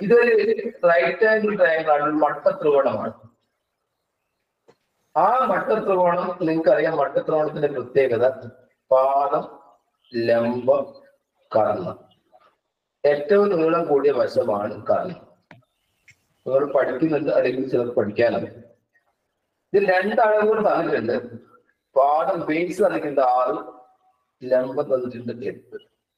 ഇതൊരു right angle triangle ആണ് ഒരു മട്ട ത്രികോണമാണ് ആ മട്ട ത്രികോണം നിങ്ങൾക്കറിയാം മട്ട ത്രികോണത്തിന്റെ പ്രത്യേകത പാദം ലംബം കർണം ഏറ്റവും നീളം കൂടിയ വശമാണ് കർണം നിങ്ങൾ പഠിക്കുന്നുണ്ട് അല്ലെങ്കിൽ ചിലർ പഠിക്കാനറിയാം ഇതിൽ രണ്ടളവുകൾ തന്നിട്ടുണ്ട് പാദം ബേസ് തന്നിട്ടുണ്ട് ആറ് ലംബം തന്നിട്ടുണ്ട് എട്ട്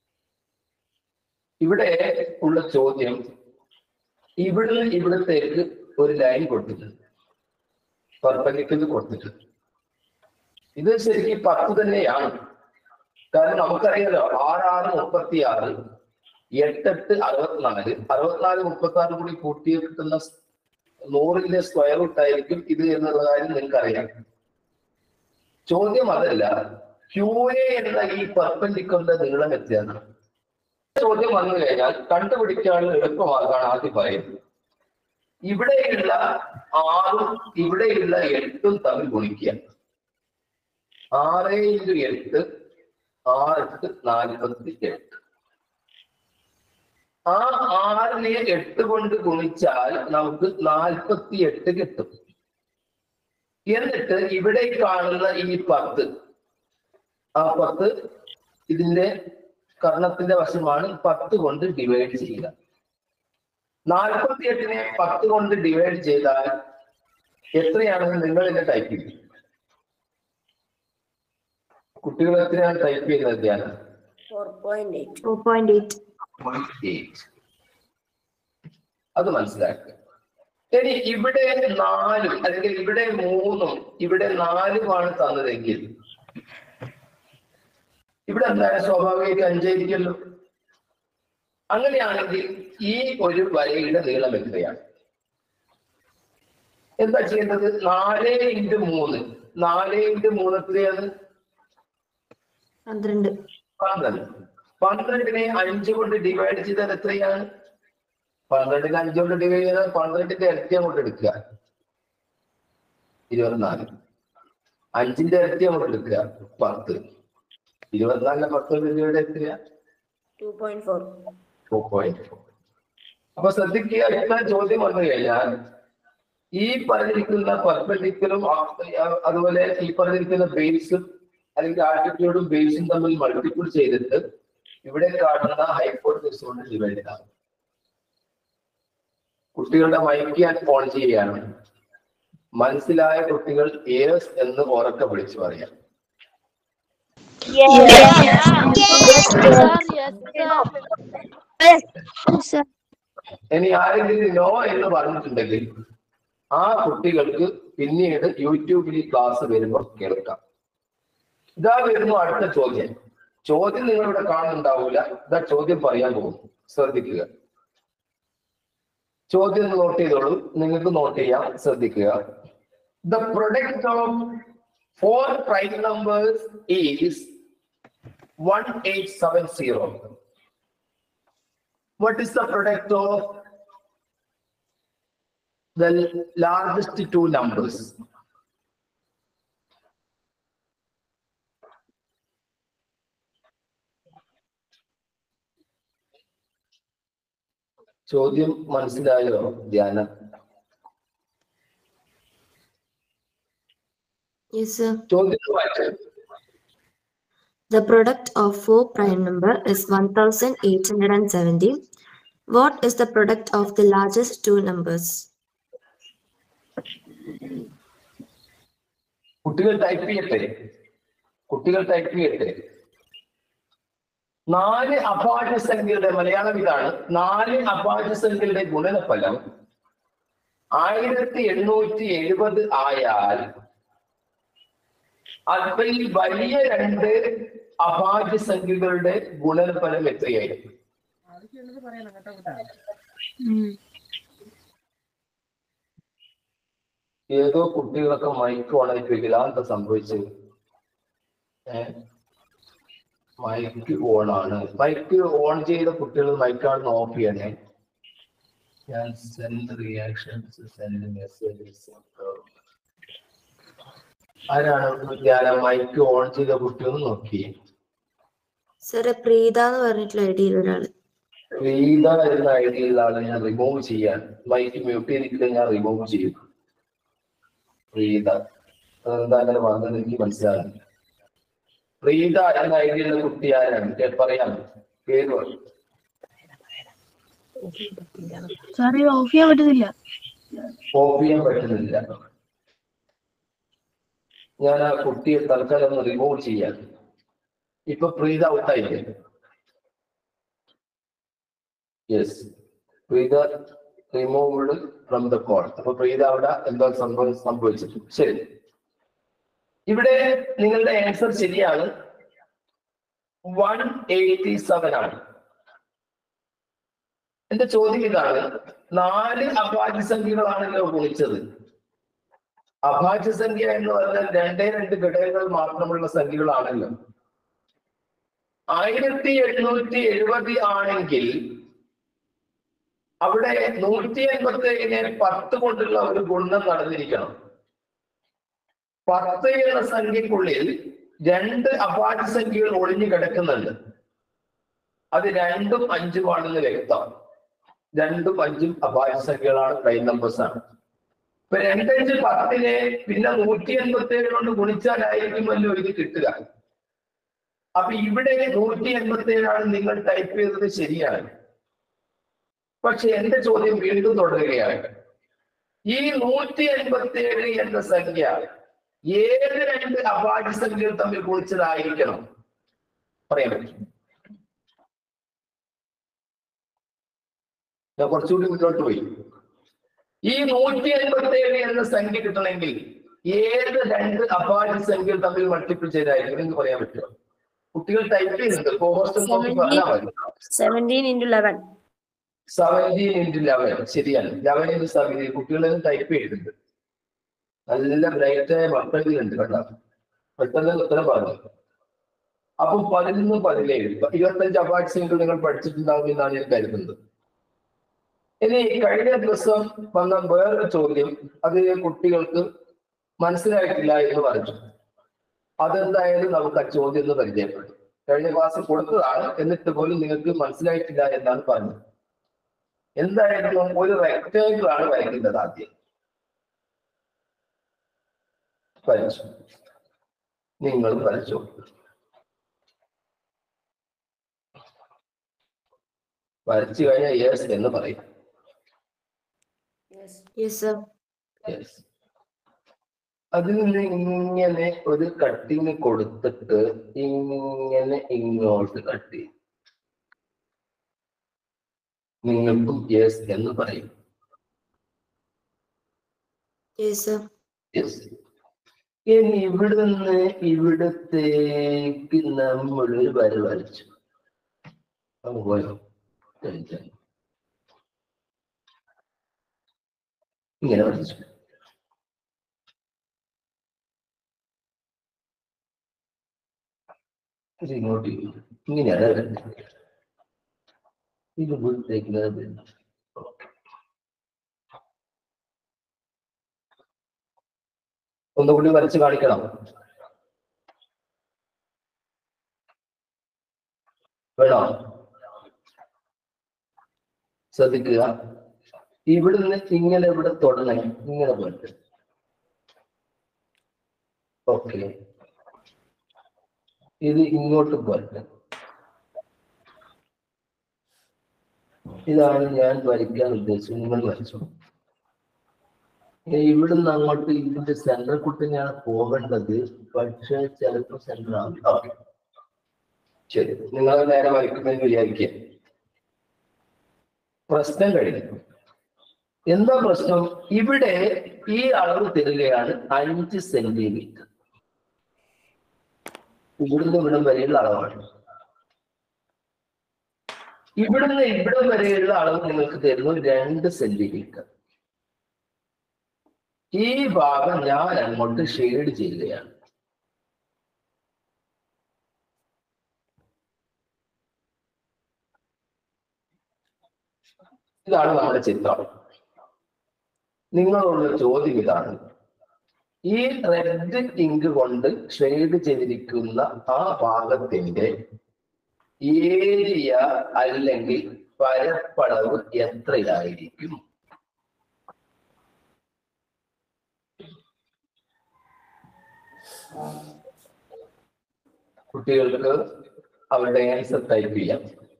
ഇവിടെ ഉള്ള ചോദ്യം ഇവിടുന്ന് ഇവിടത്തേക്ക് ഒരു ലൈൻ കൊടുത്തിട്ടുണ്ട് പെർപ്പൻഡിക്കുലർ കൊടുത്തിട്ടുണ്ട് ഇത് ശരിക്കും പത്ത് തന്നെയാണ് കാരണം നമുക്കറിയാലോ ആറ് ആറ് മുപ്പത്തി ആറ് എട്ടെട്ട് അറുപത്തിനാല് അറുപത്തിനാല് മുപ്പത്തി ആറ് കൂടി കൂട്ടി കിട്ടുന്ന സ് നൂറിന്റെ സ്ക്വയർ റൂട്ട് ആയിരിക്കും ഇത് എന്നുള്ള കാര്യം നിങ്ങൾക്കറിയാം ചോദ്യം അതല്ല ക്യു എ എന്ന ഈ പെർപ്പൻഡിക്കുലറിന്റെ നീളം എത്രയാണ് ചോദ്യം വന്നു കഴിഞ്ഞാൽ കണ്ടുപിടിക്കാനുള്ള എളുപ്പമാർഗമാണ് ആദ്യം പറയുന്നത് ഇവിടെയുള്ള ആറും ഇവിടെയുള്ള എട്ടും തമ്മിൽ ഗുണിക്കുക ആറ് ഇൻറ്റു എട്ട് ആറ് നാൽപ്പത്തി എട്ട് ആ ആറിനെ എട്ട് കൊണ്ട് ഗുണിച്ചാൽ നമുക്ക് നാൽപ്പത്തി എട്ട് കിട്ടും എന്നിട്ട് ഇവിടെ കാണുന്ന ഈ പത്ത് ആ പത്ത് ഇതിന്റെ കർണത്തിന്റെ വശമാണ് പത്ത് കൊണ്ട് ഡിവൈഡ് ചെയ്യുക നാൽപ്പത്തി എട്ടിനെ പത്ത് കൊണ്ട് ഡിവൈഡ് ചെയ്താൽ എത്രയാണെന്ന് നിങ്ങൾ ഇതിനെ ടൈപ്പ് ചെയ്യും കുട്ടികൾ എത്രയാണ് ടൈപ്പ് ചെയ്യുന്നത് ധ്യാനം four point eight four point eight eight അത് മനസ്സിലാക്കുക ഇനി ഇവിടെ നാലും അല്ലെങ്കിൽ ഇവിടെ മൂന്നും ഇവിടെ നാലുമാണ് തന്നതെങ്കിൽ ഇവിടെ എന്തായാലും സ്വാഭാവിക അഞ്ചായിരിക്കുമല്ലോ അങ്ങനെയാണെങ്കിൽ ഈ ഒരു വരയുടെ നീളം എത്രയാണ് എന്താ ചെയ്യേണ്ടത് നാല് ഇൻറ്റു മൂന്ന് നാല് ഇൻറ്റു മൂന്ന് എത്രയാണ് പന്ത്രണ്ട് പന്ത്രണ്ട് പന്ത്രണ്ടിനെ അഞ്ച് കൊണ്ട് ഡിവൈഡ് ചെയ്താൽ എത്രയാണ് പന്ത്രണ്ടിനെ അഞ്ച് കൊണ്ട് ഡിവൈഡ് ചെയ്താൽ പന്ത്രണ്ടിന്റെ ഇരട്ടി അങ്ങോട്ട് എടുക്കുക ഇരുപത്തിനാല് അഞ്ചിന്റെ ഇരട്ടി അങ്ങോട്ട് എടുക്കുക പത്ത് ഇരുപത്തിനാലിലെ പത്ത് രൂപയുടെ എത്രയാ two point four two point four അപ്പൊ ശ്രദ്ധിക്കുക ഇത്ര ചോദ്യം വന്നു കഴിഞ്ഞാൽ ഈ പറഞ്ഞിരിക്കുന്ന പെർപെൻഡിക്കലും അതുപോലെ ഈ പറഞ്ഞിരിക്കുന്ന ബേസും അല്ലെങ്കിൽ ആൾട്ടിറ്റ്യൂഡും ബേസും തമ്മിൽ മൾട്ടിപ്പിൾ ചെയ്തിട്ട് ഇവിടെ കാണുന്ന ഹൈപ്പോട്ടസ് കൊണ്ട് ഡിവൈഡ് ചെയ്യാം കുട്ടികളുടെ മൈക്ക് ഞാൻ ഫോൺ ചെയ്യുകയാണ് മനസ്സിലായ കുട്ടികൾ ഏസ് എന്ന് ഉറക്കെ വിളിച്ചു പറയാം ഇനി ആരെങ്കിലും നോ എന്ന് പറഞ്ഞിട്ടുണ്ടെങ്കിൽ ആ കുട്ടികൾക്ക് പിന്നീട് യൂട്യൂബിൽ ഈ ക്ലാസ് വരുമ്പോൾ കേൾക്കാം ഇതാ വരുന്നു അടുത്ത ചോദ്യം ചോദ്യം നിങ്ങളിവിടെ കാണുന്നുണ്ടാവില്ല ഇതാ ചോദ്യം പറയാൻ പോകും ശ്രദ്ധിക്കുക ചോദ്യം നോട്ട് ചെയ്തോളൂ നിങ്ങൾക്ക് നോട്ട് ചെയ്യാം ശ്രദ്ധിക്കുക the product of four prime numbers is one eight seven zero what is the product of the largest two numbers? ചോദ്യം മനസ്സിലായോ ധ്യാനം Yes, sir. ചോദ്യം വായിച്ചു The product of four prime number is 1870. What is the product of the largest two numbers? കുട്ടികൾ type ചെയ്യട്ടെ കുട്ടികൾ type ചെയ്യട്ടെ നാല് അഭാജ്യ സംഖ്യയുടെ മലയാളം ഇതാണ് നാല് അഭാജ്യ സംഖ്യയുടെ ഗുണനഫലം ആയിരത്തി എണ്ണൂറ്റി എഴുപത് ആയാൽ അതിൽ വലിയ രണ്ട് അഭാജ്യ സംഖ്യകളുടെ ഗുണനഫലം എത്രയായിരിക്കും ഏതോ കുട്ടികളൊക്കെ മൈക്ക് ഓൺ ആയിട്ട് വെക്കില്ല എന്താ സംഭവിച്ചത് ഏ മൈക്ക് ഓൺ ആണ് മൈക്ക് ഓൺ ചെയ്ത കുട്ടികൾ മൈക്കാണെന്ന് ഓഫ് ചെയ്യണേ ഞാൻ സെൻഡ് റിയാക്ഷൻസ് സെൻഡ് മെസ്സേജസ് ആരാണ് ഞാൻ മൈക്ക് ഓൺ ചെയ്ത കുട്ടി ഒന്ന് നോക്കി സാറ് പ്രീത എന്ന് പറഞ്ഞിട്ടുള്ള ഐഡിയിൽ ഒരാള് റീത എന്ന ഐഡിയുള്ള ആളെ ഞാൻ റിമൂവ് ചെയ്യാൻ മൈക്ക് മ്യൂട്ട് ചെയ്തിട്ട് ഞാൻ റിമൂവ് ചെയ്യും റീത അതെന്താ അങ്ങനെ വന്നത് എനിക്ക് മനസ്സിലാകുന്നില്ല റീത എന്ന ഐഡിയുള്ള കുട്ടി ആരാണ് ഏ, പറയാം പേര് പറയും സാർ ഇത് ഓഫ് ചെയ്യാൻ പറ്റുന്നില്ല ഓഫ് ചെയ്യാൻ പറ്റുന്നില്ല ഞാൻ ആ കുട്ടിയെ തൽക്കാലം ഒന്ന് റിമൂവ് ചെയ്യാൻ ഇപ്പൊ പ്രീത ഔട്ടായില്ലേ yes Preetha removed from the call അപ്പൊ പ്രീത അവിടെ എന്തോ സംഭവം സംഭവിച്ചിട്ട് ശരി ഇവിടെ നിങ്ങളുടെ ആൻസർ ശരിയാണ് വൺ എയ്റ്റി സെവൻ ആണ് എന്റെ ചോദ്യം ഇതാണ് നാല് അഭാജ്യ സംഖ്യകളാണല്ലോ ഗുണിച്ചത് അഭാജ്യ സംഖ്യ എന്ന് പറഞ്ഞാൽ രണ്ടേ രണ്ട് ഘടകങ്ങൾ മാത്രമുള്ള സംഖ്യകളാണല്ലോ ആയിരത്തി എണ്ണൂറ്റി എഴുപത് ആണെങ്കിൽ അവിടെ നൂറ്റി എൺപത്തി ഏഴിനെ പത്ത് കൊണ്ടുള്ള ഒരു ഗുണം നടന്നിരിക്കണം പത്ത് എന്ന സംഖ്യക്കുള്ളിൽ രണ്ട് അഭാജ്യ സംഖ്യകൾ ഒളിഞ്ഞു കിടക്കുന്നുണ്ട് അത് രണ്ടും അഞ്ചുമാണെന്ന് വ്യക്തമാണ് രണ്ടും അഞ്ചും അഭാജ്യ സംഖ്യകളാണ് പ്രൈം നമ്പേഴ്സ് ആണ് ഇപ്പൊ രണ്ടഞ്ച് പത്തിനെ പിന്നെ നൂറ്റി എൺപത്തി ഏഴ് കൊണ്ട് ഗുണിച്ചാലായിരിക്കുമല്ലോ ഇത് കിട്ടുക അപ്പൊ ഇവിടെ നൂറ്റി എൺപത്തി ഏഴാണ് നിങ്ങൾ ടൈപ്പ് ചെയ്തത് ശരിയാണ് പക്ഷെ എന്റെ ചോദ്യം വീണ്ടും തുടരുകയാണ് ഈ നൂറ്റി എൺപത്തി ഏഴ് എന്ന സംഖ്യ ഏത് രണ്ട് അഭാജ്യ സംഖ്യകൾ തമ്മിൽ ഗുണിച്ചതായിരിക്കണം പറയാൻ പറ്റും ഞാൻ കുറച്ചുകൂടി മുന്നോട്ട് പോയി ഈ നൂറ്റി അൻപത്തി ഏഴ് എന്ന സംഖ്യ കിട്ടണമെങ്കിൽ ഏത് രണ്ട് അഭാജ്യ സംഖ്യകൾ തമ്മിൽ മൾട്ടിപ്പിൾ ചെയ്തായിരിക്കും എന്ന് പറയാൻ പറ്റുമോ കുട്ടികൾ ടൈപ്പ് ചെയ്യുന്നുണ്ട് കോഹോസ്റ്റൽ നോക്കി പറഞ്ഞാൽ മതി seventeen into eleven seventeen into eleven ശരിയാണ് ലെവൻ ഇൻറ്റു സെവൻറ്റീൻ കുട്ടികളെല്ലാം ടൈപ്പ് ചെയ്തിട്ടുണ്ട് നല്ല ബ്രൈറ്റായ മക്കളിലുണ്ട് കേട്ടോ പെട്ടെന്ന് ഉത്തരം പറഞ്ഞു അപ്പം പതിനൊന്ന് പതിനേഴ് ഇരുപത്തഞ്ച് അവാർഡ് സംഖ്യകൾ നിങ്ങൾ പഠിച്ചിട്ടുണ്ടാവും എന്നാണ് ഞാൻ കരുതുന്നത് ഇനി കഴിഞ്ഞ ദിവസം വന്ന വേറൊരു ചോദ്യം അത് കുട്ടികൾക്ക് മനസ്സിലായിട്ടില്ല എന്ന് പറഞ്ഞു അതെന്തായാലും നമുക്ക് ആ ചോദ്യം ഒന്ന് പരിചയപ്പെടും കഴിഞ്ഞ ക്ലാസ് കൊടുത്തതാണ് എന്നിട്ട് പോലും നിങ്ങൾക്ക് മനസ്സിലായിട്ടില്ല എന്നാണ് പറഞ്ഞത് എന്തായാലും ഒരു റെക്ടാങ്കിൾ ആണ് വരയ്ക്കേണ്ടത് ആദ്യം വരച്ചു നിങ്ങൾ വരച്ചു വരച്ചു കഴിഞ്ഞാൽ യെസ് എന്ന് പറയും Yes, sir. Yes. അതിൽ നിന്ന് ഇങ്ങനെ ഒരു കട്ടിങ് കൊടുത്തിട്ട് ഇങ്ങനെ ഇങ്ങോട്ട് കട്ട് ചെയ്യും നിങ്ങൾക്കും യെസ് എന്ന് പറയും Yes, sir. യെസ് ഇനി ഇവിടുന്ന് ഇവിടത്തേക്ക് നമ്മൾ ഒരു വര വരച്ചു അത് പോയോ കഴിച്ചാൽ ഇങ്ങനെ വരച്ചു ഇത് ഇങ്ങോട്ട് ചെയ്യും. ഇങ്ങനെയാണ് വരേണ്ടത്. ഇത് ഇവിടത്തേക്ക് ഒന്നുകൂടി വരച്ച് കാണിക്കണം വേണോ ശ്രദ്ധിക്കുക ഇവിടുന്ന് ഇങ്ങനെ ഇവിടെ തൊടണേ ഇങ്ങനെ പോയിട്ട് ഓക്കെ ഇത് ഇങ്ങോട്ട് പോയിട്ട് ഇതാണ് ഞാൻ വരയ്ക്കാൻ ഉദ്ദേശിച്ചത് നിങ്ങൾ വരച്ചു ഇനി ഇവിടുന്ന് അങ്ങോട്ട് ഇതിന്റെ സെന്റർ കുട്ടിനെയാണ് പോകേണ്ടത് പക്ഷെ ചിലപ്പോൾ സെന്റർ ആവില്ല ഓക്കെ ശരി നിങ്ങൾ നേരെ വരയ്ക്കുമെന്ന് വിചാരിക്കുക പ്രശ്നം കഴിഞ്ഞു എന്താ പ്രശ്നം ഇവിടെ ഈ അളവ് തരികയാണ് അഞ്ച് സെന്റിമീറ്റർ ഇവിടുന്ന് ഇവിടം വരെയുള്ള അളവാണ് ഇവിടുന്ന് ഇവിടം വരെയുള്ള അളവ് നിങ്ങൾക്ക് തരുന്നു രണ്ട് സെന്റിമീറ്റർ ഈ ഭാഗം ഞാൻ അങ്ങോട്ട് ഷെയ്ഡ് ചെയ്യുകയാണ് ഇതാണ് നമ്മുടെ ചിത്രം നിങ്ങളോടുള്ള ചോദ്യം ഇതാണ് ഈ റെഡ് ഇങ്ക് കൊണ്ട് ഷെയ്ഡ് ചെയ്തിരിക്കുന്ന ആ ഭാഗത്തിന്റെ ഏരിയ അല്ലെങ്കിൽ പരപ്പളവ് എത്രയായിരിക്കും കുട്ടികൾക്ക് അവരുടെ ആൻസർ ടൈപ്പ് ചെയ്യാം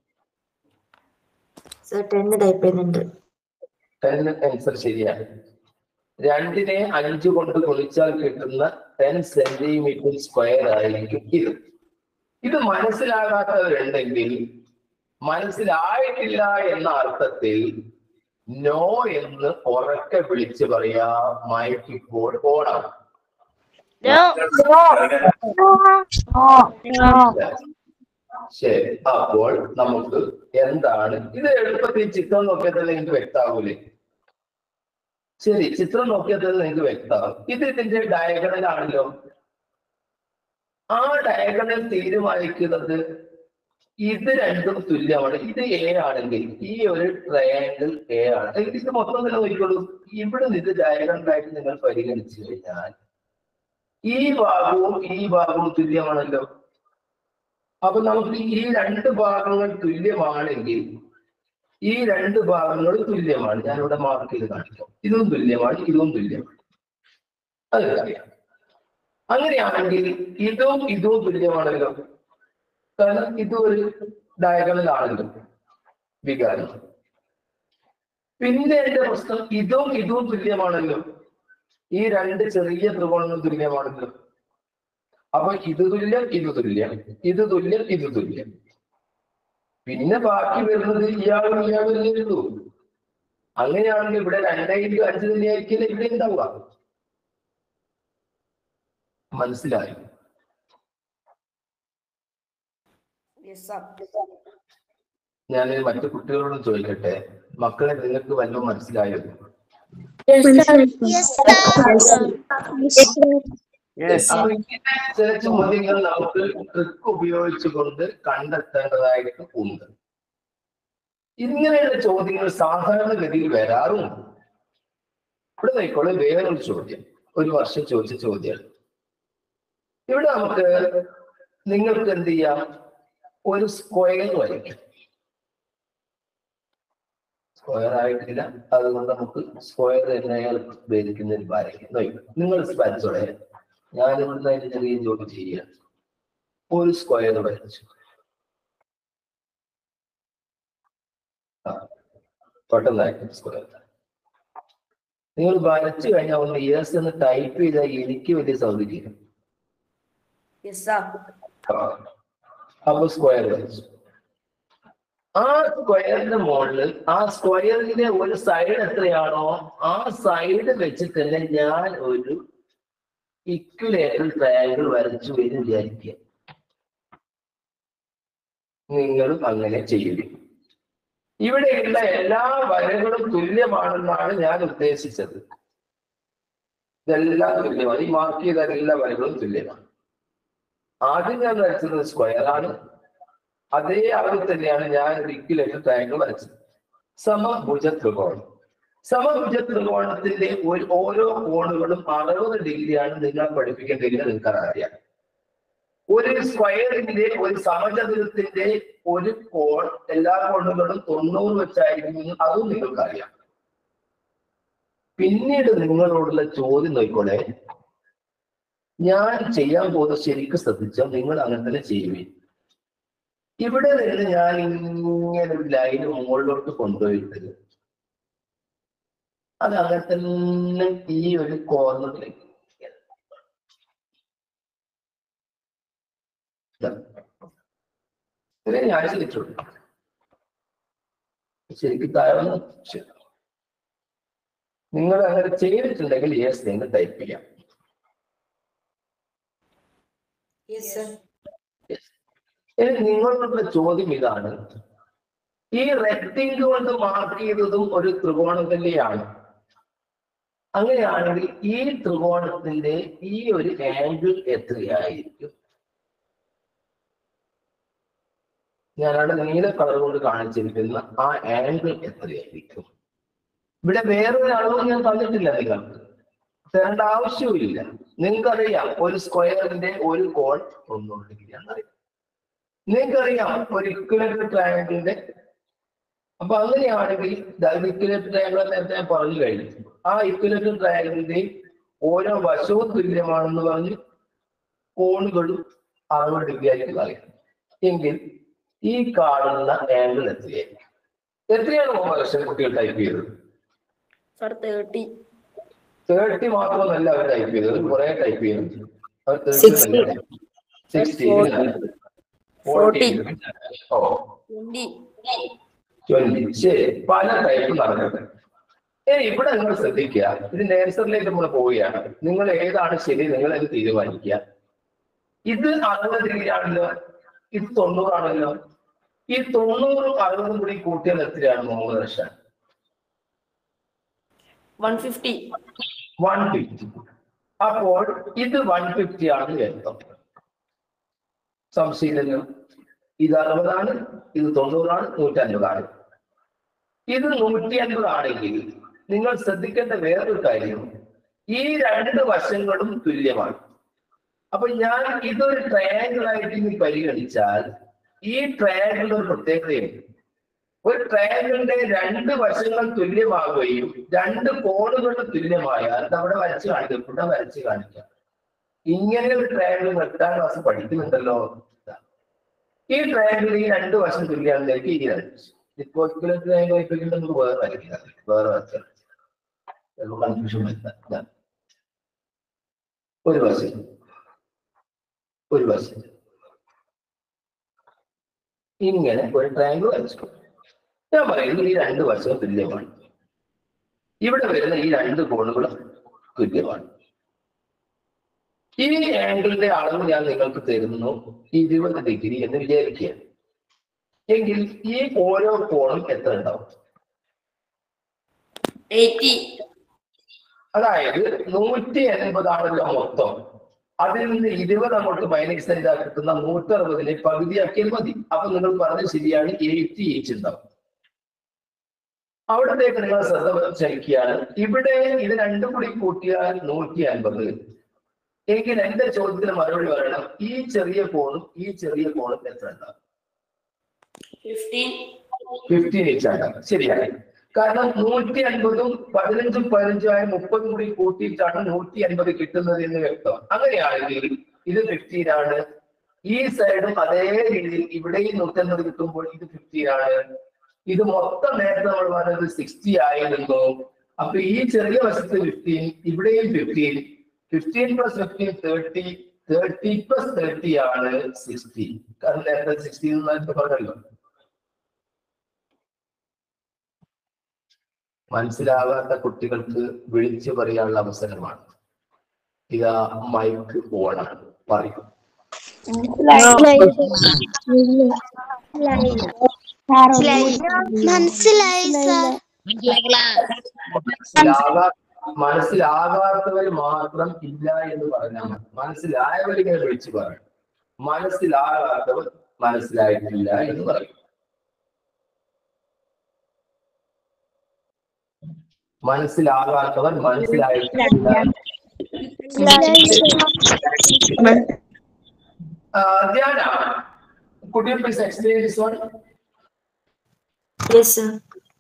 സർ ടെന്ന് ടൈപ്പ് ചെയ്യുന്നുണ്ട് ടെൻ ആൻസർ ശരിയാണ് രണ്ടിനെ അഞ്ച് കൊണ്ട് ഗുണിച്ചാൽ കിട്ടുന്ന ടെൻ സെന്റിമീറ്റർ സ്ക്വയർ ആയിരിക്കും ഇത് ഇത് മനസ്സിലാകാത്തവരുണ്ടെങ്കിൽ മനസ്സിലായിട്ടില്ല എന്ന അർത്ഥത്തിൽ നോ എന്ന് ഉറക്കെ വിളിച്ച് പറയാ മയക്കിപ്പോൾ ഓണം ശരി അപ്പോൾ നമുക്ക് എന്താണ് ഇത് എളുപ്പത്തിൽ ചിത്രം നോക്കിയാൽ തന്നെ നിങ്ങൾക്ക് വ്യക്തമാവൂലേ ശരി ചിത്രം നോക്കിയാൽ തന്നെ നിങ്ങൾക്ക് വ്യക്തമാവും ഇത് ഇതിന്റെ ഡയഗണൽ ആണല്ലോ ആ ഡയഗണൽ തീരുമാനിക്കുന്നത് ഇത് രണ്ടും തുല്യമാണ് ഇത് എ ആണെങ്കിൽ ഈ ഒരു ട്രയാങ്കിൾ എ ആണ് ഇത് ഇത് മൊത്തം തന്നെ നോക്കിക്കോളൂ ഇവിടെ നിന്ന് ഇത് ഡയഗണലായിട്ട് നിങ്ങൾ പരിഗണിച്ചു കഴിഞ്ഞാൽ ഈ ഭാഗവും ഈ ഭാഗവും തുല്യമാണല്ലോ അപ്പൊ നമുക്ക് ഈ രണ്ട് ഭാഗങ്ങൾ തുല്യമാണെങ്കിൽ ഈ രണ്ട് ഭാഗങ്ങളും തുല്യമാണ് ഞാനിവിടെ മാർക്ക് ചെയ്ത് കാണിക്കാം ഇതും തുല്യമാണ് ഇതും തുല്യമാണ് അതെല്ലാം അങ്ങനെയാണെങ്കിൽ ഇതും ഇതും തുല്യമാണല്ലോ കാരണം ഇതും ഒരു ഡയഗണലാണല്ലോ വികാരം പിന്നെ എന്റെ പ്രശ്നം ഇതും ഇതും തുല്യമാണല്ലോ ഈ രണ്ട് ചെറിയ ത്രികോണങ്ങൾ തുല്യമാണല്ലോ അപ്പൊ ഇത് തുല്യം ഇത് തുല്യം ഇത് തുല്യം ഇത് തുല്യം പിന്നെ ബാക്കി വരുന്നത് ഇയാളും ഇയാളും ഉള്ളൂ അങ്ങനെയാണെങ്കിൽ ഇവിടെ രണ്ടേ ഇൻറ്റു അഞ്ച് തന്നെയായിരിക്കില്ല ഇവിടെ ഉണ്ടാവുക മനസ്സിലായി ഞാൻ മറ്റു കുട്ടികളോടും ചോദിക്കട്ടെ മക്കളെ നിങ്ങൾക്ക് വല്ലതും മനസ്സിലായോ അപ്പൊ ഇങ്ങനെ ചില ചോദ്യങ്ങൾ നമുക്ക് ട്രിക്ക് ഉപയോഗിച്ചുകൊണ്ട് കണ്ടെത്തേണ്ടതായിട്ട് ഉണ്ട് ഇങ്ങനെയുള്ള ചോദ്യങ്ങൾ സാധാരണഗതിയിൽ വരാറുമുണ്ട് ഇവിടെ നോക്കിക്കോളെ വേറൊരു ചോദ്യം ഒരു വർഷം ചോദിച്ച ചോദ്യം ഇവിടെ നമുക്ക് നിങ്ങൾക്ക് എന്ത് ചെയ്യാം ഒരു സ്ക്വയർ വരയ്ക്കാം സ്ക്വയർ ആയിട്ടില്ല അതുകൊണ്ട് നമുക്ക് സ്ക്വയർ എങ്ങനെയാണ് ഉപയോഗിക്കുന്ന ഒരു വരയ്ക്കാം നോക്കാം നിങ്ങൾ വരച്ചോളെ ഞാൻ ഇവിടുന്ന് അതിന് ചെറിയ ജോലി ചെയ്യുക ഒരു സ്ക്വയർ വരച്ചു ആ, പെട്ടെന്നായിട്ട് സ്ക്വയർ നിങ്ങൾ വരച്ചു കഴിഞ്ഞാൽ ഒന്ന് യെസ് എന്ന് ടൈപ്പ് ചെയ്താൽ എനിക്ക് വലിയ സൗകര്യം ആ, അപ്പൊ സ്ക്വയർ വരച്ചു ആ സ്ക്വയറിന്റെ മുകളിൽ ആ സ്ക്വയറിന്റെ ഒരു സൈഡ് എത്രയാണോ ആ സൈഡ് വെച്ചിട്ട് തന്നെ ഞാൻ ഒരു ഇക്വലേറ്റർ ട്രയാങ്കിൾ വരച്ചു എന്ന് വിചാരിക്കുക നിങ്ങളും അങ്ങനെ ചെയ്യുക ഇവിടെയുള്ള എല്ലാ വരകളും തുല്യമാണെന്നാണ് ഞാൻ ഉദ്ദേശിച്ചത് ഇതെല്ലാം തുല്യമാണ് ഈ മാർക്ക് ചെയ്ത എല്ലാ വരകളും തുല്യമാണ് ആദ്യം ഞാൻ വരച്ചത് സ്ക്വയർ ആണ് അതേ അളവിൽ തന്നെയാണ് ഞാൻ ഒരു ഇക്വലേറ്റർ ട്രയാങ്കിൾ വരച്ചത് സമഭുജ ത്രികോണം സമഭുജ ത്രികോണത്തിന്റെ ഒരു ഓരോ കോണുകളും അറുപത് ഡിഗ്രിയാണ് നിങ്ങൾ പഠിപ്പിക്കേണ്ടത് നിങ്ങൾക്ക് അറിയാം ഒരു സ്ക്വയറിന്റെ ഒരു സമചതുരത്തിന്റെ ഒരു കോൺ എല്ലാ കോണുകളും തൊണ്ണൂറ് വെച്ചായിരിക്കും അതും നിങ്ങൾക്ക് അറിയാം പിന്നീട് നിങ്ങളോടുള്ള ചോദ്യം നോക്കിക്കോളെ ഞാൻ ചെയ്യാൻ പോകുന്നത് ശരിക്കും ശ്രദ്ധിച്ചാൽ നിങ്ങൾ അങ്ങനെ തന്നെ ചെയ്യുകയും ഇവിടെ നിന്ന് ഞാൻ ഇങ്ങനെ ഒരു ലൈന് മുകളിലോട്ട് കൊണ്ടുപോയിട്ട് അത് അങ്ങനെ തന്നെ ഈ ഒരു കോർണറിലേക്ക് ഇതേ ഞാൻ ചെയ്തിട്ടുള്ളൂ ശരിക്കും താഴെ ശരി നിങ്ങൾ അങ്ങനെ ചെയ്തിട്ടുണ്ടെങ്കിൽ യെസ് നിങ്ങൾ ടൈപ്പ് ചെയ്യാം ഇനി നിങ്ങളുടെ ചോദ്യം ഇതാണ് ഈ റെക്ടിംഗ് കൊണ്ട് മാർക്ക് ചെയ്തതും ഒരു ത്രികോണം തന്നെയാണ് അങ്ങനെയാണെങ്കിൽ ഈ ത്രികോണത്തിന്റെ ഈ ഒരു ആംഗിൾ എത്രയായിരിക്കും ഞാനവിടെ നീല കളർ കൊണ്ട് കാണിച്ചിരിക്കുന്ന ആ ആംഗിൾ എത്രയായിരിക്കും ഇവിടെ വേറൊരു അളവ് ഞാൻ തന്നിട്ടില്ല നിങ്ങൾക്ക് തരേണ്ട ആവശ്യമില്ല നിങ്ങൾക്കറിയാം ഒരു സ്ക്വയറിന്റെ ഒരു കോൺ തൊണ്ണൂറ് ഡിഗ്രി എന്നറിയാം നിങ്ങൾക്കറിയാം ഒരു ഇക്വലന്റ് ട്രയാങ്കിളിന്റെ അപ്പൊ അങ്ങനെയാണെങ്കിൽ ഇക്വലേറ്റർ ട്രയാങ്കിൾ നേരത്തെ ഞാൻ പറഞ്ഞു കഴിഞ്ഞു ആ ഇക്വലേറ്റർ ട്രയാങ്കിളിന്റെ ഓരോ വശവും തുല്യമാണെന്ന് പറഞ്ഞ് കോണുകളും അറുപത് ഡിഗ്രി ആയിട്ട് കളയും എങ്കിൽ ഈ കാണുന്ന ആംഗിൾ എത്രയായിരിക്കും എത്രയാണ് മോഹൻ കുട്ടികൾ ടൈപ്പ് ചെയ്തത് സർ തേർട്ടി തേർട്ടി മാത്രമല്ല അവർ ടൈപ്പ് ചെയ്തത് കുറെ ടൈപ്പ് ചെയ്തു അവർ Sixty. Sixty Forty. ഓ ട്വന്റി ട്വന്റി ശരി പല ടൈപ്പ് നടക്കട്ടെ ഏ ഇവിടെ നിങ്ങൾ ശ്രദ്ധിക്കുക ഇതിന്റെ ആൻസറിലേക്ക് നമ്മൾ പോവുകയാണ് നിങ്ങൾ ഏതാണ് ശരി നിങ്ങൾ അത് തീരുമാനിക്കുക ഇത് അറുപത് ഡിഗ്രി ആണല്ലോ ഇത് തൊണ്ണൂറാണല്ലോ ഈ തൊണ്ണൂറും അറുപതും കൂടി കൂട്ടിയാൽ എത്രയാണ് Muhammad Rashan one fifty one fifty അപ്പോൾ ഇത് വൺ ഫിഫ്റ്റി ആണ് വ്യക്തം സംശയമില്ലല്ലോ ഇത് അറുപതാണ് ഇത് തൊണ്ണൂറാണ് നൂറ്റി അൻപതാണ് ഇത് നൂറ്റി അൻപതാണെങ്കിൽ നിങ്ങൾ ശ്രദ്ധിക്കേണ്ട വേറൊരു കാര്യം ഈ രണ്ട് വശങ്ങളും തുല്യമാണ് അപ്പൊ ഞാൻ ഇതൊരു ട്രയാങ്കിൾ ആയിട്ട് ഇനി പരിഗണിച്ചാൽ ഈ ട്രയാങ്കിളിന്റെ ഒരു പ്രത്യേകതയുണ്ട് ഒരു ട്രയാങ്കിളിന്റെ രണ്ട് വശങ്ങൾ തുല്യമാവുകയും രണ്ട് കോണുകൾ തുല്യമായാൽ ഇത് അവിടെ വരച്ച് കാണിക്കും ഇവിടെ വരച്ച് കാണിക്കാം ഇങ്ങനെ ഒരു ട്രയാങ്കിൾ എട്ടാം ക്ലാസ് പഠിക്കുന്നുണ്ടല്ലോ ഈ ട്രയാങ്കിൾ ഈ രണ്ട് വശം തുല്യാണെന്നിലേക്ക് ഈ രണ്ട് ഇപ്പോ ട്രയാങ്കിൾ വയ്പ്പിക്കുന്നത് നമുക്ക് വേറെ വരയ്ക്കുക വേറെ വരച്ചാൽ കൺഫ്യൂഷൻ വരുത്താം ഒരു വശം ഒരു വശം ഇങ്ങനെ ഒരു ട്രയാങ്കിൾ വരച്ചു ഞാൻ പറയുന്നത് ഈ രണ്ട് വശവും തുല്യമാണ് ഇവിടെ വരുന്ന ഈ രണ്ട് കോണുകളും തുല്യമാണ് ഈ ആംഗിളിന്റെ അളവ് ഞാൻ നിങ്ങൾക്ക് തരുന്നു ഇരുപത് ഡിഗ്രി എന്ന് വിചാരിക്കുക എങ്കിൽ ഈ ഓരോ കോണും എത്ര ഉണ്ടാവും എയ്റ്റി അതായത് നൂറ്റി എൺപതാണല്ലോ മൊത്തം അതിൽ നിന്ന് ഇരുപത് അങ്ങോട്ട് മൈനസ് ചെയ്താൽ കിട്ടുന്ന നൂറ്റി അറുപതിനെ പകുതിയാക്കിയാൽ മതി അപ്പൊ നിങ്ങൾ പറഞ്ഞത് ശരിയാണ് എയ്റ്റി എയ്റ്റ് ഉണ്ടാവും അവിടത്തേക്ക് നിങ്ങൾ ശ്രദ്ധ ക്ഷണിക്കുകയാണ് ഇവിടെ ഇത് രണ്ടും കൂടി കൂട്ടിയാൽ നൂറ്റി അൻപത് എങ്കിൽ എന്റെ ചോദ്യത്തിന് മറുപടി പറയണം ഈ ചെറിയ കോണും ഈ ചെറിയ കോണും എത്ര ഉണ്ടാവും ഫിഫ്റ്റീൻ ഫിഫ്റ്റീൻ ഇഞ്ച് ആണ് ശരിയാണ് കാരണം നൂറ്റി അൻപതും പതിനഞ്ചും പതിനഞ്ചും ആയ മുപ്പതും കൂടി കൂട്ടിയിട്ടാണ് നൂറ്റി അൻപത് കിട്ടുന്നത് എന്ന് വ്യക്തം അങ്ങനെയാണെങ്കിൽ ഇത് ഫിഫ്റ്റീൻ ആണ് ഈ സൈഡും അതേ രീതിയിൽ ഇവിടെയും നൂറ്റി അൻപത് കിട്ടുമ്പോൾ ഇത് ഫിഫ്റ്റീൻ ആണ് ഇത് മൊത്തം നേരത്തെ നമ്മൾ പറഞ്ഞത് സിക്സ്റ്റി ആയിരുന്നു അപ്പൊ ഈ ചെറിയ വശത്ത് ഫിഫ്റ്റീൻ ഇവിടെയും fifteen fifteen plus fifteen thirty thirty plus thirty ആണ് സിക്സ്റ്റി കാരണം നേരത്തെ സിക്സ്റ്റി നേരത്തെ പറഞ്ഞല്ലോ മനസ്സിലാകാത്ത കുട്ടികൾക്ക് വിളിച്ചു പറയാനുള്ള അവസരമാണ് ഇതാ മൈക്ക് ഓണാണ് പറയൂ മനസ്സിലായി സാർ മനസ്സിലാകാ മനസ്സിലാകാത്തവർ മാത്രം ഇല്ല എന്ന് പറഞ്ഞാൽ മതി മനസ്സിലായവർ ഇങ്ങനെ വിളിച്ചു പറയും മനസ്സിലാകാത്തവർ മനസ്സിലായിട്ടില്ല എന്ന് പറയും മനസ്സിലാകാത്തവർ മനസ്സിലായിട്ടില്ല Dhyana could you please explain this one yes sir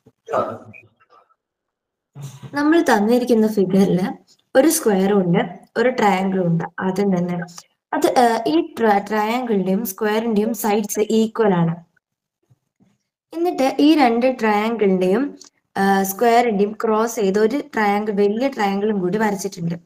നമ്മൾ തന്നിരിക്കുന്ന ഫിഗറിൽ ഒരു സ്ക്വയറും ഉണ്ട് ഒരു ട്രയാങ്കിളും ഉണ്ട് ആദ്യം തന്നെ അത് ഏർ, ഈ ട്രയാങ്കിളിന്റെയും സ്ക്വയറിന്റെയും സൈഡ്സ് ഈക്വൽ ആണ് എന്നിട്ട് ഈ രണ്ട് ട്രയാങ്കിളിന്റെയും സ്ക്വയറിന്റെയും ക്രോസ് ചെയ്ത് ഒരു ട്രയാങ്കിൾ വലിയ ട്രയാങ്കിളും കൂടി വരച്ചിട്ടുണ്ട്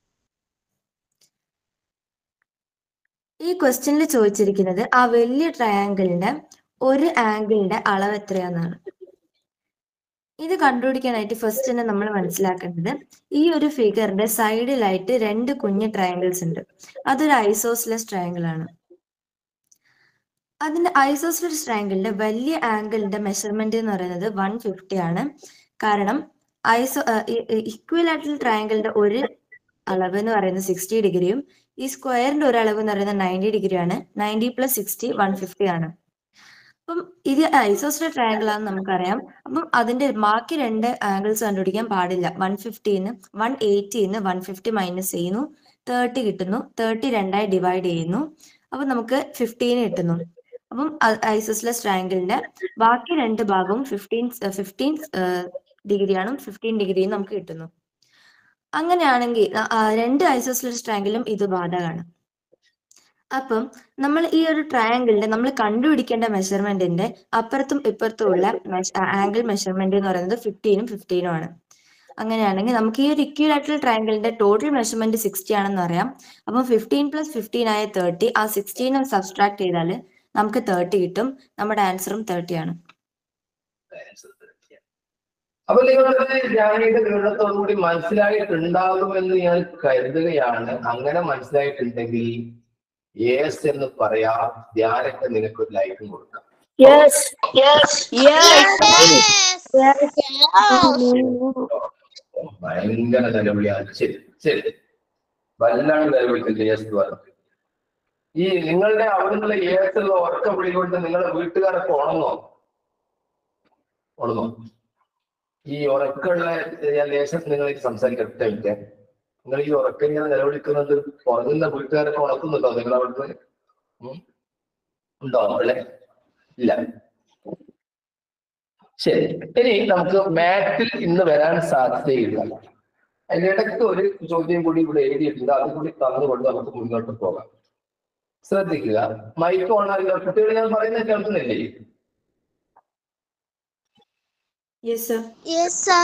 ഈ ക്വസ്റ്റ്യനിൽ ചോദിച്ചിരിക്കുന്നത് ആ വലിയ ട്രയാങ്കിളിന്റെ ഒരു ആംഗിളിന്റെ അളവ് എത്രയാന്നാണ് ഇത് കണ്ടുപിടിക്കാനായിട്ട് ഫസ്റ്റ് തന്നെ നമ്മൾ മനസ്സിലാക്കേണ്ടത് ഈ ഒരു ഫിഗറിന്റെ സൈഡിലായിട്ട് രണ്ട് കുഞ്ഞു ട്രയാങ്കിൾസ് ഉണ്ട് അതൊരു ഐസോസ്ലെസ് ട്രയാങ്കിൾ ആണ് അതിന്റെ ഐസോസ്ലെസ് ട്രയാങ്കിളിന്റെ വലിയ ആംഗിളിന്റെ മെഷർമെന്റ് എന്ന് പറയുന്നത് വൺ ഫിഫ്റ്റി ആണ് കാരണം ഐസോ ഇക്വിലാറ്ററൽ ട്രയാങ്കിളിന്റെ ഒരു അളവ് എന്ന് പറയുന്നത് സിക്സ്റ്റി ഡിഗ്രിയും ഈ സ്ക്വയറിന്റെ ഒരു അളവ് എന്ന് പറയുന്നത് നയൻറ്റി ഡിഗ്രിയാണ് ninety plus sixty one fifty ആണ് അപ്പം ഇത് ഐസോസ്ലെസ് ട്രയാങ്കിൾ ആണെന്ന് നമുക്കറിയാം അപ്പം അതിന്റെ ബാക്കി രണ്ട് ആംഗിൾസ് കണ്ടുപിടിക്കാൻ പാടില്ല വൺ ഫിഫ്റ്റീന്ന് വൺ എയ്റ്റിന്ന് വൺ ഫിഫ്റ്റി മൈനസ് ചെയ്യുന്നു തേർട്ടി കിട്ടുന്നു തേർട്ടി രണ്ടായി ഡിവൈഡ് ചെയ്യുന്നു അപ്പൊ നമുക്ക് ഫിഫ്റ്റീൻ കിട്ടുന്നു അപ്പം ഐസോസ്ലെസ് ട്രയാങ്കിളിന്റെ ബാക്കി രണ്ട് ഭാഗവും ഫിഫ്റ്റീൻ ഫിഫ്റ്റീൻ ഡിഗ്രിയാണ് ഫിഫ്റ്റീൻ ഡിഗ്രിയും നമുക്ക് കിട്ടുന്നു അങ്ങനെയാണെങ്കിൽ ആ, ആ, രണ്ട് ഐസോസ്ലെസ് ട്രയാങ്കിളും ഇത് ബാധകമാണ് അപ്പം നമ്മൾ ഈ ഒരു ട്രയാങ്കിളിന്റെ നമ്മൾ കണ്ടുപിടിക്കേണ്ട മെഷർമെന്റിന്റെ അപ്പുറത്തും ഇപ്പുറത്തും ഉള്ള ആംഗിൾ മെഷർമെന്റ് എന്ന് പറയുന്നത് ഫിഫ്റ്റീനും ഫിഫ്റ്റീനും ആണ് അങ്ങനെയാണെങ്കിൽ നമുക്ക് ഈ ഒരു ഇക്വിലാറ്ററൽ ട്രയാങ്കിളിന്റെ ടോട്ടൽ മെഷർമെന്റ് സിക്സ്റ്റി ആണെന്ന് അറിയാം അപ്പം ഫിഫ്റ്റീൻ പ്ലസ് ഫിഫ്റ്റീൻ ആയ തേർട്ടി ആ സിക്സ്റ്റീനെ സബ്സ്ട്രാക്ട് ചെയ്താൽ നമുക്ക് തേർട്ടി കിട്ടും നമ്മുടെ ആൻസറും തേർട്ടി ആണ് അപ്പൊ നിങ്ങളുടെ ജാനിയുടെ വിവരണത്തോടുകൂടി മനസ്സിലായിട്ടുണ്ടാകുമെന്ന് ഞാൻ കരുതുകയാണ് അങ്ങനെ മനസ്സിലായിട്ടുണ്ടെങ്കിൽ യേസ് എന്ന് പറയാം ധ്യാനಕ್ಕೆ നിനക്കൊരു ലൈക്കും കൊടുക്കാം യെസ് യെസ് ഭയങ്കര നിലവിളിയാണ് ശരി ശരി വല്ലാണ്ട് നിലവിളിക്കുന്നത് യേസ് എന്ന് പറഞ്ഞു ഈ നിങ്ങളുടെ അവിടുന്നുള്ള യേസുള്ള ഉറക്ക വിളി കൊണ്ട് നിങ്ങളുടെ വീട്ടുകാരൊക്കെ ഉണങ്ങോ ഉണങ്ങോ ഈ ഉറക്കമുള്ള ഞാൻ ലേശം നിങ്ങളായിട്ട് സംസാരിക്കട്ടെ എനിക്ക് നിങ്ങൾ ഈ ഉറക്കം ഇങ്ങനെ നിലവിളിക്കുന്നത് ഉറങ്ങുന്ന വീട്ടുകാരൊക്കെ ഉണക്കുന്നുണ്ടോ നിങ്ങൾ അവിടുന്ന് ഉം? ഉണ്ടോ അല്ലേ ഇല്ല ശരി ഇനി നമുക്ക് മാറ്റിൽ ഇന്ന് വരാൻ സാധ്യതയില്ല അതിനിടയ്ക്ക് ഒരു ചോദ്യം കൂടി ഇവിടെ എഴുതിയിട്ടുണ്ട് അത് കൂടി തന്നുകൊണ്ട് നമുക്ക് മുന്നോട്ട് പോകാം ശ്രദ്ധിക്കുക മൈക്ക് ഓണാകില്ല കുട്ടികൾ ഞാൻ പറയുന്നത് കേൾക്കുന്നില്ലേ യെസ് സർ Yes, sir.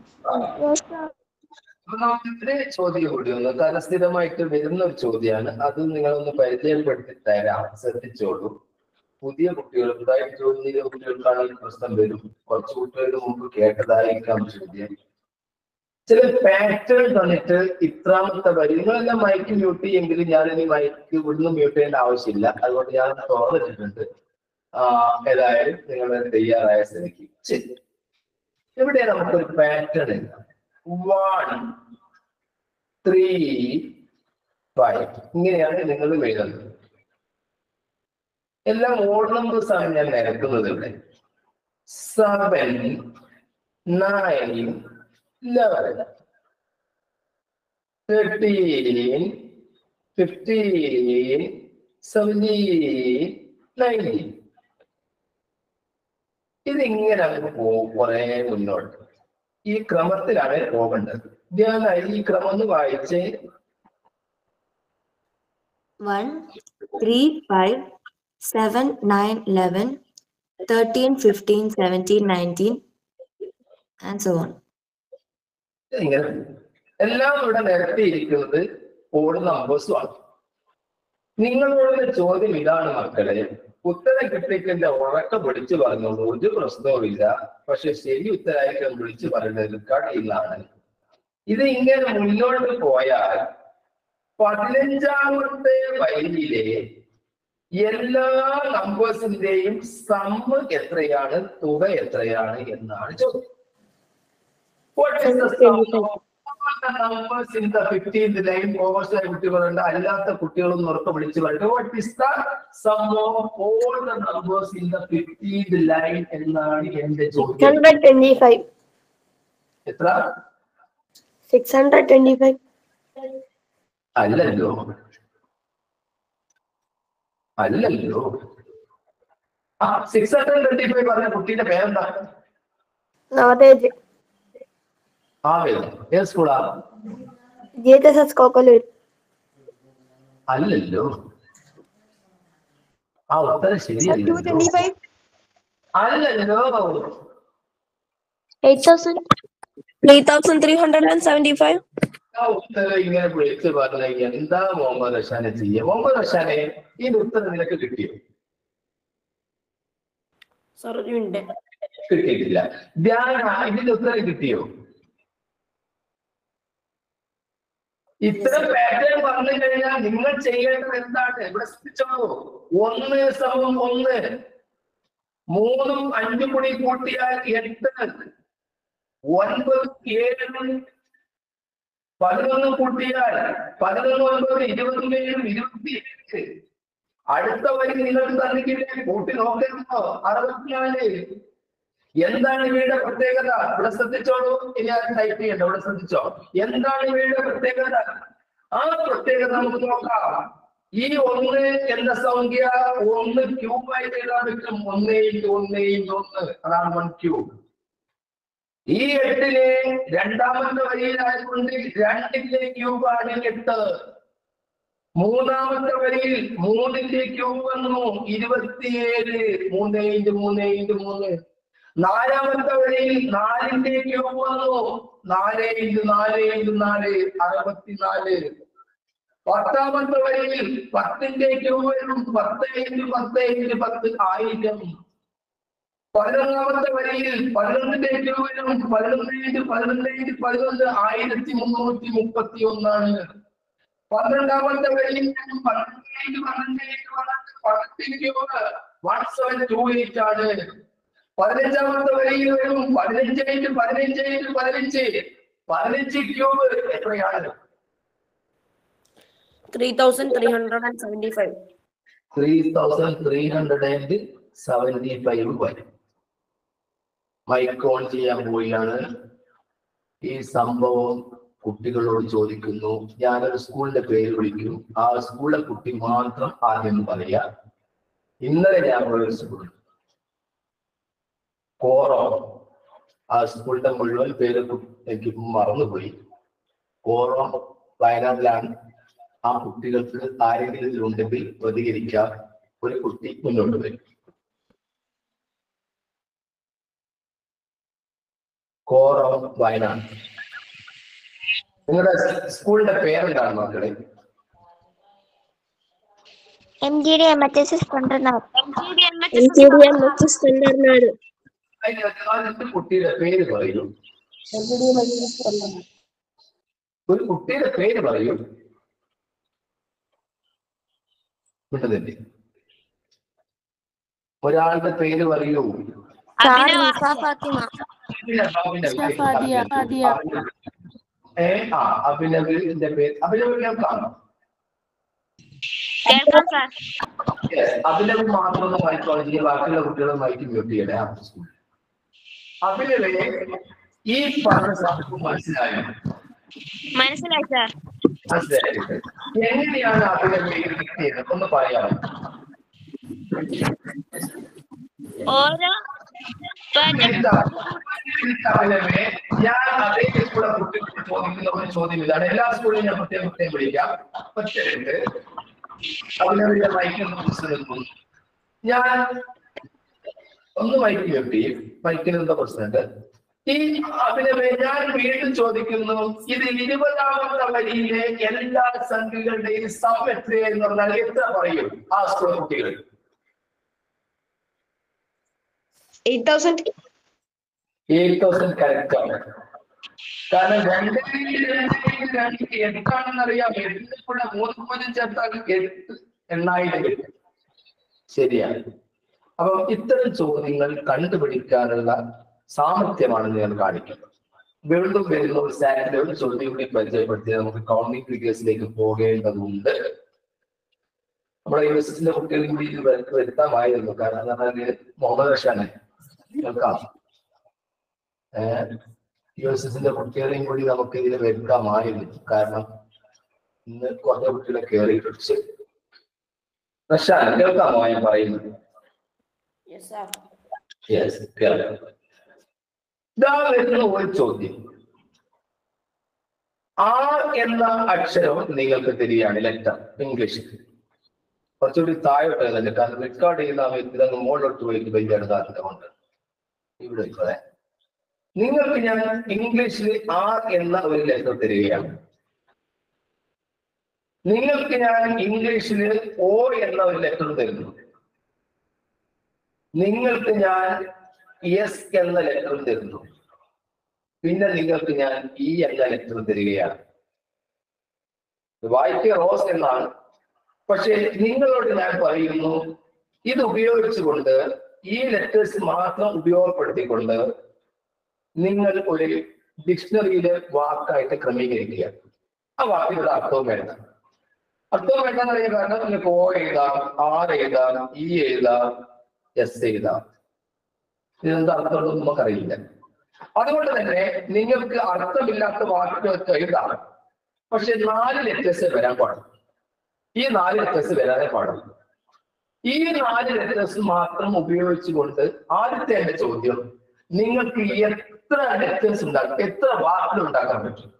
അപ്പൊ നമുക്കൊരു ചോദ്യം കൂടി ഒന്ന് തലസ്ഥിരമായിട്ട് വരുന്ന ഒരു ചോദ്യമാണ് അത് നിങ്ങളൊന്ന് പരിചയപ്പെടുത്തി തരാം ശ്രദ്ധിച്ചോളൂ പുതിയ കുട്ടികൾ പുതുതായിട്ട് ജോലി ചെയ്ത കുട്ടികൾക്കാണ് ഈ പ്രശ്നം വരും കുറച്ച് കുട്ടികൾക്ക് മുമ്പ് കേട്ടതായിരിക്കാം ചോദ്യം ചില പാറ്റേൺ തന്നിട്ട് ഇത്രാമത്തെ വരി നിങ്ങളെല്ലാം മൈക്ക് മ്യൂട്ട് ചെയ്യെങ്കിലും ഞാനിനി മൈക്ക് ഇവിടുന്ന് മ്യൂട്ട് ചെയ്യേണ്ട ആവശ്യമില്ല അതുകൊണ്ട് ഞാൻ തുറന്നിട്ടുണ്ട് ആ ഏതായാലും നിങ്ങൾ തയ്യാറായ സ്ഥിതിക്ക് ശരി ഇവിടെ നമുക്കൊരു പാറ്റേൺ വൺ ത്രീ ഫൈവ് ഇങ്ങനെയാണ് നിങ്ങൾ എഴുതുന്നത് എല്ലാം ഓഡ് നമ്പേഴ്സ് ആണ് ഞാൻ നിരക്കുന്നത് ഇവിടെ seven nine eleven thirteen fifteen seventeen nineteen ഇതിങ്ങനെ അങ്ങ് പോകും കുറെ മുന്നോട്ട് ഈ ക്രമത്തിലാണ് പോകേണ്ടത് ഞാൻ ഈ ക്രമം ഒന്ന് വായിച്ച് one three five seven nine eleven thirteen fifteen seventeen nineteen and so on ഇങ്ങനെ എല്ലാം ഇവിടെ നിരത്തിയിരിക്കുന്നത് ഓട് നമ്പേഴ്സും ആണ് നിങ്ങളോട് ചോദ്യം ഇതാണ് മക്കളെ ഉത്തരം കിട്ടിക്കില്ല ഉറക്ക പിടിച്ചു പറഞ്ഞോളൂ ഒരു പ്രശ്നവുമില്ല പക്ഷെ ശരി ഉത്തരായിരിക്കും വിളിച്ചു പറയുന്നത് കഴിയുന്നതാണ് ഇത് ഇങ്ങനെ മുന്നോട്ട് പോയാൽ പതിനഞ്ചാമത്തെ വരിയിലെ എല്ലാ നമ്പേഴ്സിന്റെയും സമ്മ് എത്രയാണ് തുക എത്രയാണ് എന്നാണ് ചോദ്യം What is the sum of all the numbers in the 15th line? ഓവർസായ കുട്ടികളുണ്ട് അല്ലാത്ത കുട്ടികളും ഉറക്കെ വിളിച്ചു പറഞ്ഞു what is the sum of all the numbers in the 15th line എന്നാണ് എന്റെ ചോദ്യം ഹൺഡ്രഡ് ട്വന്റി ഫൈവ് എത്ര സിക്സ് ഹൺഡ്രഡ് ട്വന്റി ഫൈവ് അല്ലല്ലോ അല്ലല്ലോ ആ സിക്സ് ഹൺഡ്രഡ് ട്വന്റി ഫൈവ് പറഞ്ഞ കുട്ടീന്റെ പേരെന്താ നവതേജ് ആ വരുന്നു ഏത് സ്കൂളാ G H S S Kokkalur അല്ലല്ലോ ആ ഉത്തരം ശരിയല്ലോ അല്ലല്ലോ eight thousand three thousand three hundred and seventy five ആ ഉത്തരം ഇങ്ങനെ വിളിച്ച് പറഞ്ഞ എന്താ മുഹമ്മദ് റഷാനെ ചെയ്യുക മുഹമ്മദ് റഷാനെ ഈ ഉത്തരം നിനക്ക് കിട്ടിയോ സോറി ഒരു മിനിറ്റ് കിട്ടിയിട്ടില്ല ധ്യാന ഇതിന്റെ ഉത്തരം കിട്ടിയോ ഇത്തരം പാറ്റേൺ പറഞ്ഞു കഴിഞ്ഞാൽ നിങ്ങൾ ചെയ്യേണ്ടത് എന്താണ് ഇവിടെ ശ്രദ്ധിച്ചോളൂ ഒന്ന് സമം ഒന്ന് മൂന്നും അഞ്ചും കൂടി കൂട്ടിയാൽ എട്ട് ഒൻപത് ഏഴും പതിനൊന്ന് കൂട്ടിയാൽ പതിനൊന്ന് ഒൻപത് ഇരുപത്തിയേഴും ഇരുപത്തി എട്ട് അടുത്ത വരി നിങ്ങൾക്ക് തന്നിട്ടില്ലേ കൂട്ടി നോക്കരുതോ അറുപത്തിനാല് എന്താണ് ഇവയുടെ പ്രത്യേകത ഇവിടെ ശ്രദ്ധിച്ചോളൂ ഇനി അത് ടൈപ്പ് ചെയ്യണ്ട ഇവിടെ ശ്രദ്ധിച്ചോ എന്താണ് ഇവയുടെ പ്രത്യേകത ആ പ്രത്യേകത നമുക്ക് നോക്കാം ഈ ഒന്ന് എന്ന സംഖ്യ ഒന്ന് ക്യൂബായിട്ട് എഴുതാൻ പറ്റും ഒന്ന് ഇൻറ്റു ഒന്ന് ഇൻറ്റു ഒന്ന് അതാണ് വൺ ക്യൂബ് ഈ എട്ടിന് രണ്ടാമത്തെ വരിയിലായതുകൊണ്ട് രണ്ടിന്റെ ക്യൂബാണ് എട്ട് മൂന്നാമത്തെ വരിയിൽ മൂന്നിന്റെ ക്യൂബ് വന്നു ഇരുപത്തിയേഴ് മൂന്ന് ഇൻറ്റു മൂന്ന് ഇൻറ്റു മൂന്ന് നാലാമത്തെ വരിയിൽ നാലിന്റെ ക്യൂബ് വന്നു നാല് ഇൻറ്റു നാല് ഇൻറ്റു നാല് അറുപത്തിനാല് പത്താമത്തെ വരിയിൽ പത്തിന്റെ ക്യൂബ് വരും പത്ത് ഇൻറ്റു പത്ത് ഇൻറ്റു പത്ത് ആയിരം പതിനൊന്നാമത്തെ വരിയിൽ പതിനൊന്നിന്റെ ക്യൂബ് വരും പതിനൊന്ന് ഇൻറ്റു പതിനൊന്ന് ഇൻറ്റു പതിനൊന്ന് ആയിരത്തി മുന്നൂറ്റി മുപ്പത്തി ഒന്നാണ് പന്ത്രണ്ടാമത്തെ വരിയിൽ പന്ത്രണ്ട് ഇൻറ്റു പന്ത്രണ്ട് ഇൻറ്റു പന്ത്രണ്ട് പത്തിന്റെ cube one seven two eight ആണ് പതിനഞ്ചാമത്തെ വരിയിൽ വരും പതിനഞ്ച് ഇൻറ്റു പതിനഞ്ച് ഇൻറ്റു പതിനഞ്ച് പതിനഞ്ച് ക്യൂബ് എത്രയാണ് 3,375. Three thousand three hundred and seventy five വരും മൈക്ക് ഓൺ ചെയ്യാൻ പോവുകയാണ് ഈ സംഭവം കുട്ടികളോട് ചോദിക്കുന്നു ഞാനൊരു സ്കൂളിന്റെ പേര് വിളിക്കും ആ സ്കൂളിലെ കുട്ടി മാത്രം ആദ്യം പറയാ ഇന്നലെ ഞാൻ പോയ ഒരു സ്കൂൾ കോറോ ആ സ്കൂളിന്റെ മുഴുവൻ പേര് കു- എനിക്ക് മറന്നുപോയി കോറോ വയനാട്ടിലാണ് ആ കുട്ടികൾക്ക് ആരെങ്കിലും ഇതിലുണ്ടെങ്കിൽ പ്രതികരിക്കാൻ ഒരു കുട്ടി മുന്നോട്ട് വരും കോറം വയനാട് നിങ്ങളുടെ സ്കൂളിന്റെ പേരെന്താണ് മക്കളെ MGD MHS Kondanath. MGDMHS Kondanath. അതിന് അതിന്റെ കുട്ടിയുടെ പേര് പറയൂ ഒരു കുട്ടിയുടെ പേര് പറയൂ വിട്ടതല്ലേ ഒരാളുടെ പേര് പറയൂ ഫാത്തിമ അഭിനവ്, അഭിനവ്. ഏ ആ അഭിനവിന്റെ പേര് അഭിനവ് കേൾക്കാണോ Yes, അഭിനവ് മാത്രം ഒന്ന് വായിക്കോളൂ ഇനി ബാക്കിയുള്ള കുട്ടികളെ മൈക്ക് മ്യൂട്ട് ചെയ്യണേ ആ സ്കൂളിൽ. അഭിനവെ ഈ പറഞ്ഞ സംഭവം മനസ്സിലായോ മനസ്സിലായി സാർ മനസ്സിലായി എങ്ങനെയാണ് അഭിനവ് ഇത് കിട്ടിയത് ഒന്ന് പറയാമോ ഓരോ ഇപ്പൊ എന്താ? അഭിനവെ ഞാൻ അതേ സ്കൂളിലെ കുട്ടികൾക്ക് ചോദിക്കുന്ന ഒരു ചോദ്യം ഇതാണ് എല്ലാ സ്കൂളിലും ഞാൻ പ്രത്യേകം പ്രത്യേകം വിളിക്കാം ഒറ്റ മിനിറ്റ് അഭിനവിന്റെ മൈക്ക് ഒന്ന് പ്രശ്നം ഞാൻ ഒന്ന് മൈക്ക് വെപ്പി മൈക്കിന് എന്താ പ്രശ്നമുണ്ട് ഈ അഭിനവെ ഞാൻ വീണ്ടും ചോദിക്കുന്നു ഇത് ഇരുപതാമത്തെ വരിയിലെ എല്ലാ സംഖ്യകളുടെയും സം എത്രയെന്ന് പറഞ്ഞാൽ എത്ര പറയും ആ സ്കൂൾ കുട്ടികൾ eight thousand eight thousand correct ആണ് കാരണം രണ്ട് രണ്ട് രണ്ട് എട്ടാണെന്ന് അറിയാം എട്ടിന് കൂടെ മൂന്ന് പൂജ്യം ചേർത്താൽ എട്ട് എണ്ണായിരം കിട്ടും ശരിയാണ് അപ്പം ഇത്തരം ചോദ്യങ്ങൾ കണ്ടുപിടിക്കാനുള്ള സാമർത്ഥ്യമാണ് ഞാൻ കാണിക്കുന്നത് വീണ്ടും വരുന്ന ഒരു സ്റ്റാൻഡിലെ ഒരു ചോദ്യം കൂടി പരിചയപ്പെടുത്തി നമുക്ക് കൗണ്ടിങ് ഫിഗേഴ്സിലേക്ക് പോകേണ്ടതുണ്ട് നമ്മുടെ യൂണിവേഴ്സിറ്റിയിലെ കുട്ടികളും കൂടി ഇത് വരു- വരുത്താമായിരുന്നു കാരണം എന്ന് പറഞ്ഞാല് മുഹമ്മദ് റഷാനെ കേൾക്കാം ഏഹ് യൂണിവേഴ്സിറ്റിന്റെ കുട്ടികളെയും കൂടി നമുക്ക് ഇതിൽ വരുത്താമായിരുന്നു കാരണം ഇന്ന് കുറേ കുട്ടികളെ കയറി പിടിച്ച് റഷാൻ കേൾക്കാമോ ഞാൻ പറയുന്നത് Yes, sir. യെസ് കേൾക്കാം ഇതാ വരുന്ന ഒരു ചോദ്യം ആർ എന്ന അക്ഷരം നിങ്ങൾക്ക് തിരിയാണ് ലെറ്റർ ഇംഗ്ലീഷിൽ കുറച്ചുകൂടി താഴോട്ട് എഴുതല്ലേ കാരണം റെക്കോർഡ് ചെയ്യുന്ന സമയത്ത് ഇതങ്ങ് മുകളിലോട്ട് പോയിട്ട് വലിയ സാധ്യത കൊണ്ട് ഇവിടെ വെച്ചോളെ നിങ്ങൾക്ക് ഞാൻ ഇംഗ്ലീഷിൽ ആർ എന്ന ഒരു ലെറ്റർ തരികയാണ് നിങ്ങൾക്ക് ഞാൻ ഇംഗ്ലീഷിൽ ഓ എന്ന ഒരു ലെറ്റർ തരുന്നു നിങ്ങൾക്ക് ഞാൻ എസ് എന്ന ലെറ്റർ തരുന്നു പിന്നെ നിങ്ങൾക്ക് ഞാൻ ഇ എന്ന ലെറ്റർ തരികയാണ് വായിക്കുക റോസ് എന്നാണ് പക്ഷെ നിങ്ങളോട് ഞാൻ പറയുന്നു ഇത് ഉപയോഗിച്ചുകൊണ്ട് ഈ ലെറ്റേഴ്സ് മാത്രം ഉപയോഗപ്പെടുത്തിക്കൊണ്ട് നിങ്ങൾ ഒരു ഡിക്ഷണറിയിലെ വാക്കായിട്ട് ക്രമീകരിക്കുക ആ വാക്കിനുള്ള അർത്ഥവും വേണ്ട അർത്ഥവും വേണ്ടെന്ന് അറിയാൻ കാരണം നിങ്ങൾക്ക് ഓ എഴുതാം ആർ എഴുതാം ഇ എഴുതാം എസ് എഴുതാം ഇതെന്താ അർത്ഥമുണ്ടെന്ന് നമുക്കറിയില്ല അതുകൊണ്ട് തന്നെ നിങ്ങൾക്ക് അർത്ഥമില്ലാത്ത വാക്കുകൾക്ക് എഴുതാം പക്ഷെ നാല് ലെറ്റേഴ്സ് വരാൻ പാടും ഈ നാല് ലെറ്റേഴ്സ് വരാതെ പാടുള്ളൂ ഈ നാല് ലെറ്റേഴ്സ് മാത്രം ഉപയോഗിച്ചുകൊണ്ട് ആദ്യത്തെ എന്റെ ചോദ്യം നിങ്ങൾക്ക് എത്ര ലെറ്റേഴ്സ് ഉണ്ടാക്കാം എത്ര വാക്കുകൾ ഉണ്ടാക്കാൻ പറ്റും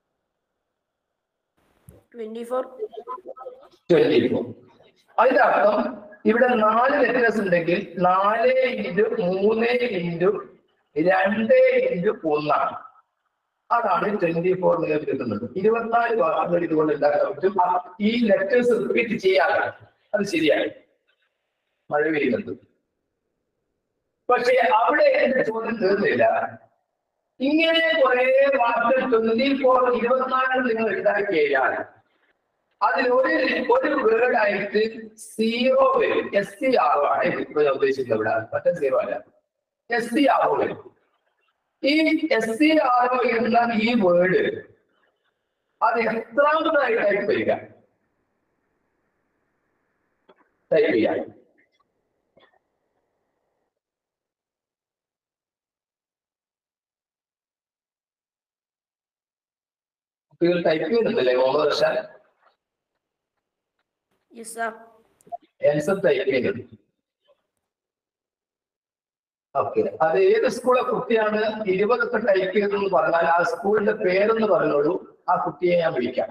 ട്വന്റി ഫോർ ട്വന്റി ഫോർ അതിന്റെ അർത്ഥം ഇവിടെ നാല് ലെറ്റേഴ്സ് ഉണ്ടെങ്കിൽ നാല് ഇൻറ്റു മൂന്ന് ഇൻറ്റു രണ്ട് ഇൻറ്റു ഒന്നാണ് അതാണ് ട്വന്റി ഫോർ നിങ്ങൾക്ക് കിട്ടുന്നത് ഇരുപത്തിനാല് വാക്കുകൾ ഇതുകൊണ്ട് ഉണ്ടാക്കാൻ പറ്റും ഈ ലെറ്റേഴ്സ് റിപ്പീറ്റ് ചെയ്യാതെ അത് ശരിയായി മഴ പെയ്യുന്നത് പക്ഷെ അവിടെ എന്റെ ചോദ്യം തീർന്നില്ല ഇങ്ങനെ കുറെ വാക്കുകൾ ട്വന്റി ഫോർ ഇരുപത്തിനാല് നിങ്ങൾ ഉണ്ടാക്കി കഴിഞ്ഞാൽ അതിൽ ഒരു ഒരു വേർഡ് ആയിട്ട് സീറോ വരും എസ് സി ആറോ ആണ് ഇപ്പൊ ഞാൻ ഉദ്ദേശിക്കുന്നത് ഇവിടെ മറ്റേ സീറോ അല്ല എസ് സി ആറോ വരും ഈ എസ് സി ആറോ എന്ന ഈ വേർഡ് അത് എത്രാമതായി ടൈപ്പ് ചെയ്യുക ടൈപ്പ് ചെയ്യാൻ കുട്ടികൾ ടൈപ്പ് ചെയ്യുന്നുണ്ടല്ലേ Muhammad Rashan yes sir answer type ചെയ്യുന്നത് ഓക്കെ അത് ഏത് സ്കൂളെ കുട്ടിയാണ് ഇരുപതൊക്കെ ടൈപ്പ് ചെയ്തെന്ന് പറഞ്ഞാൽ ആ സ്കൂളിന്റെ പേരെന്ന് പറഞ്ഞോളൂ ആ കുട്ടിയെ ഞാൻ വിളിക്കാം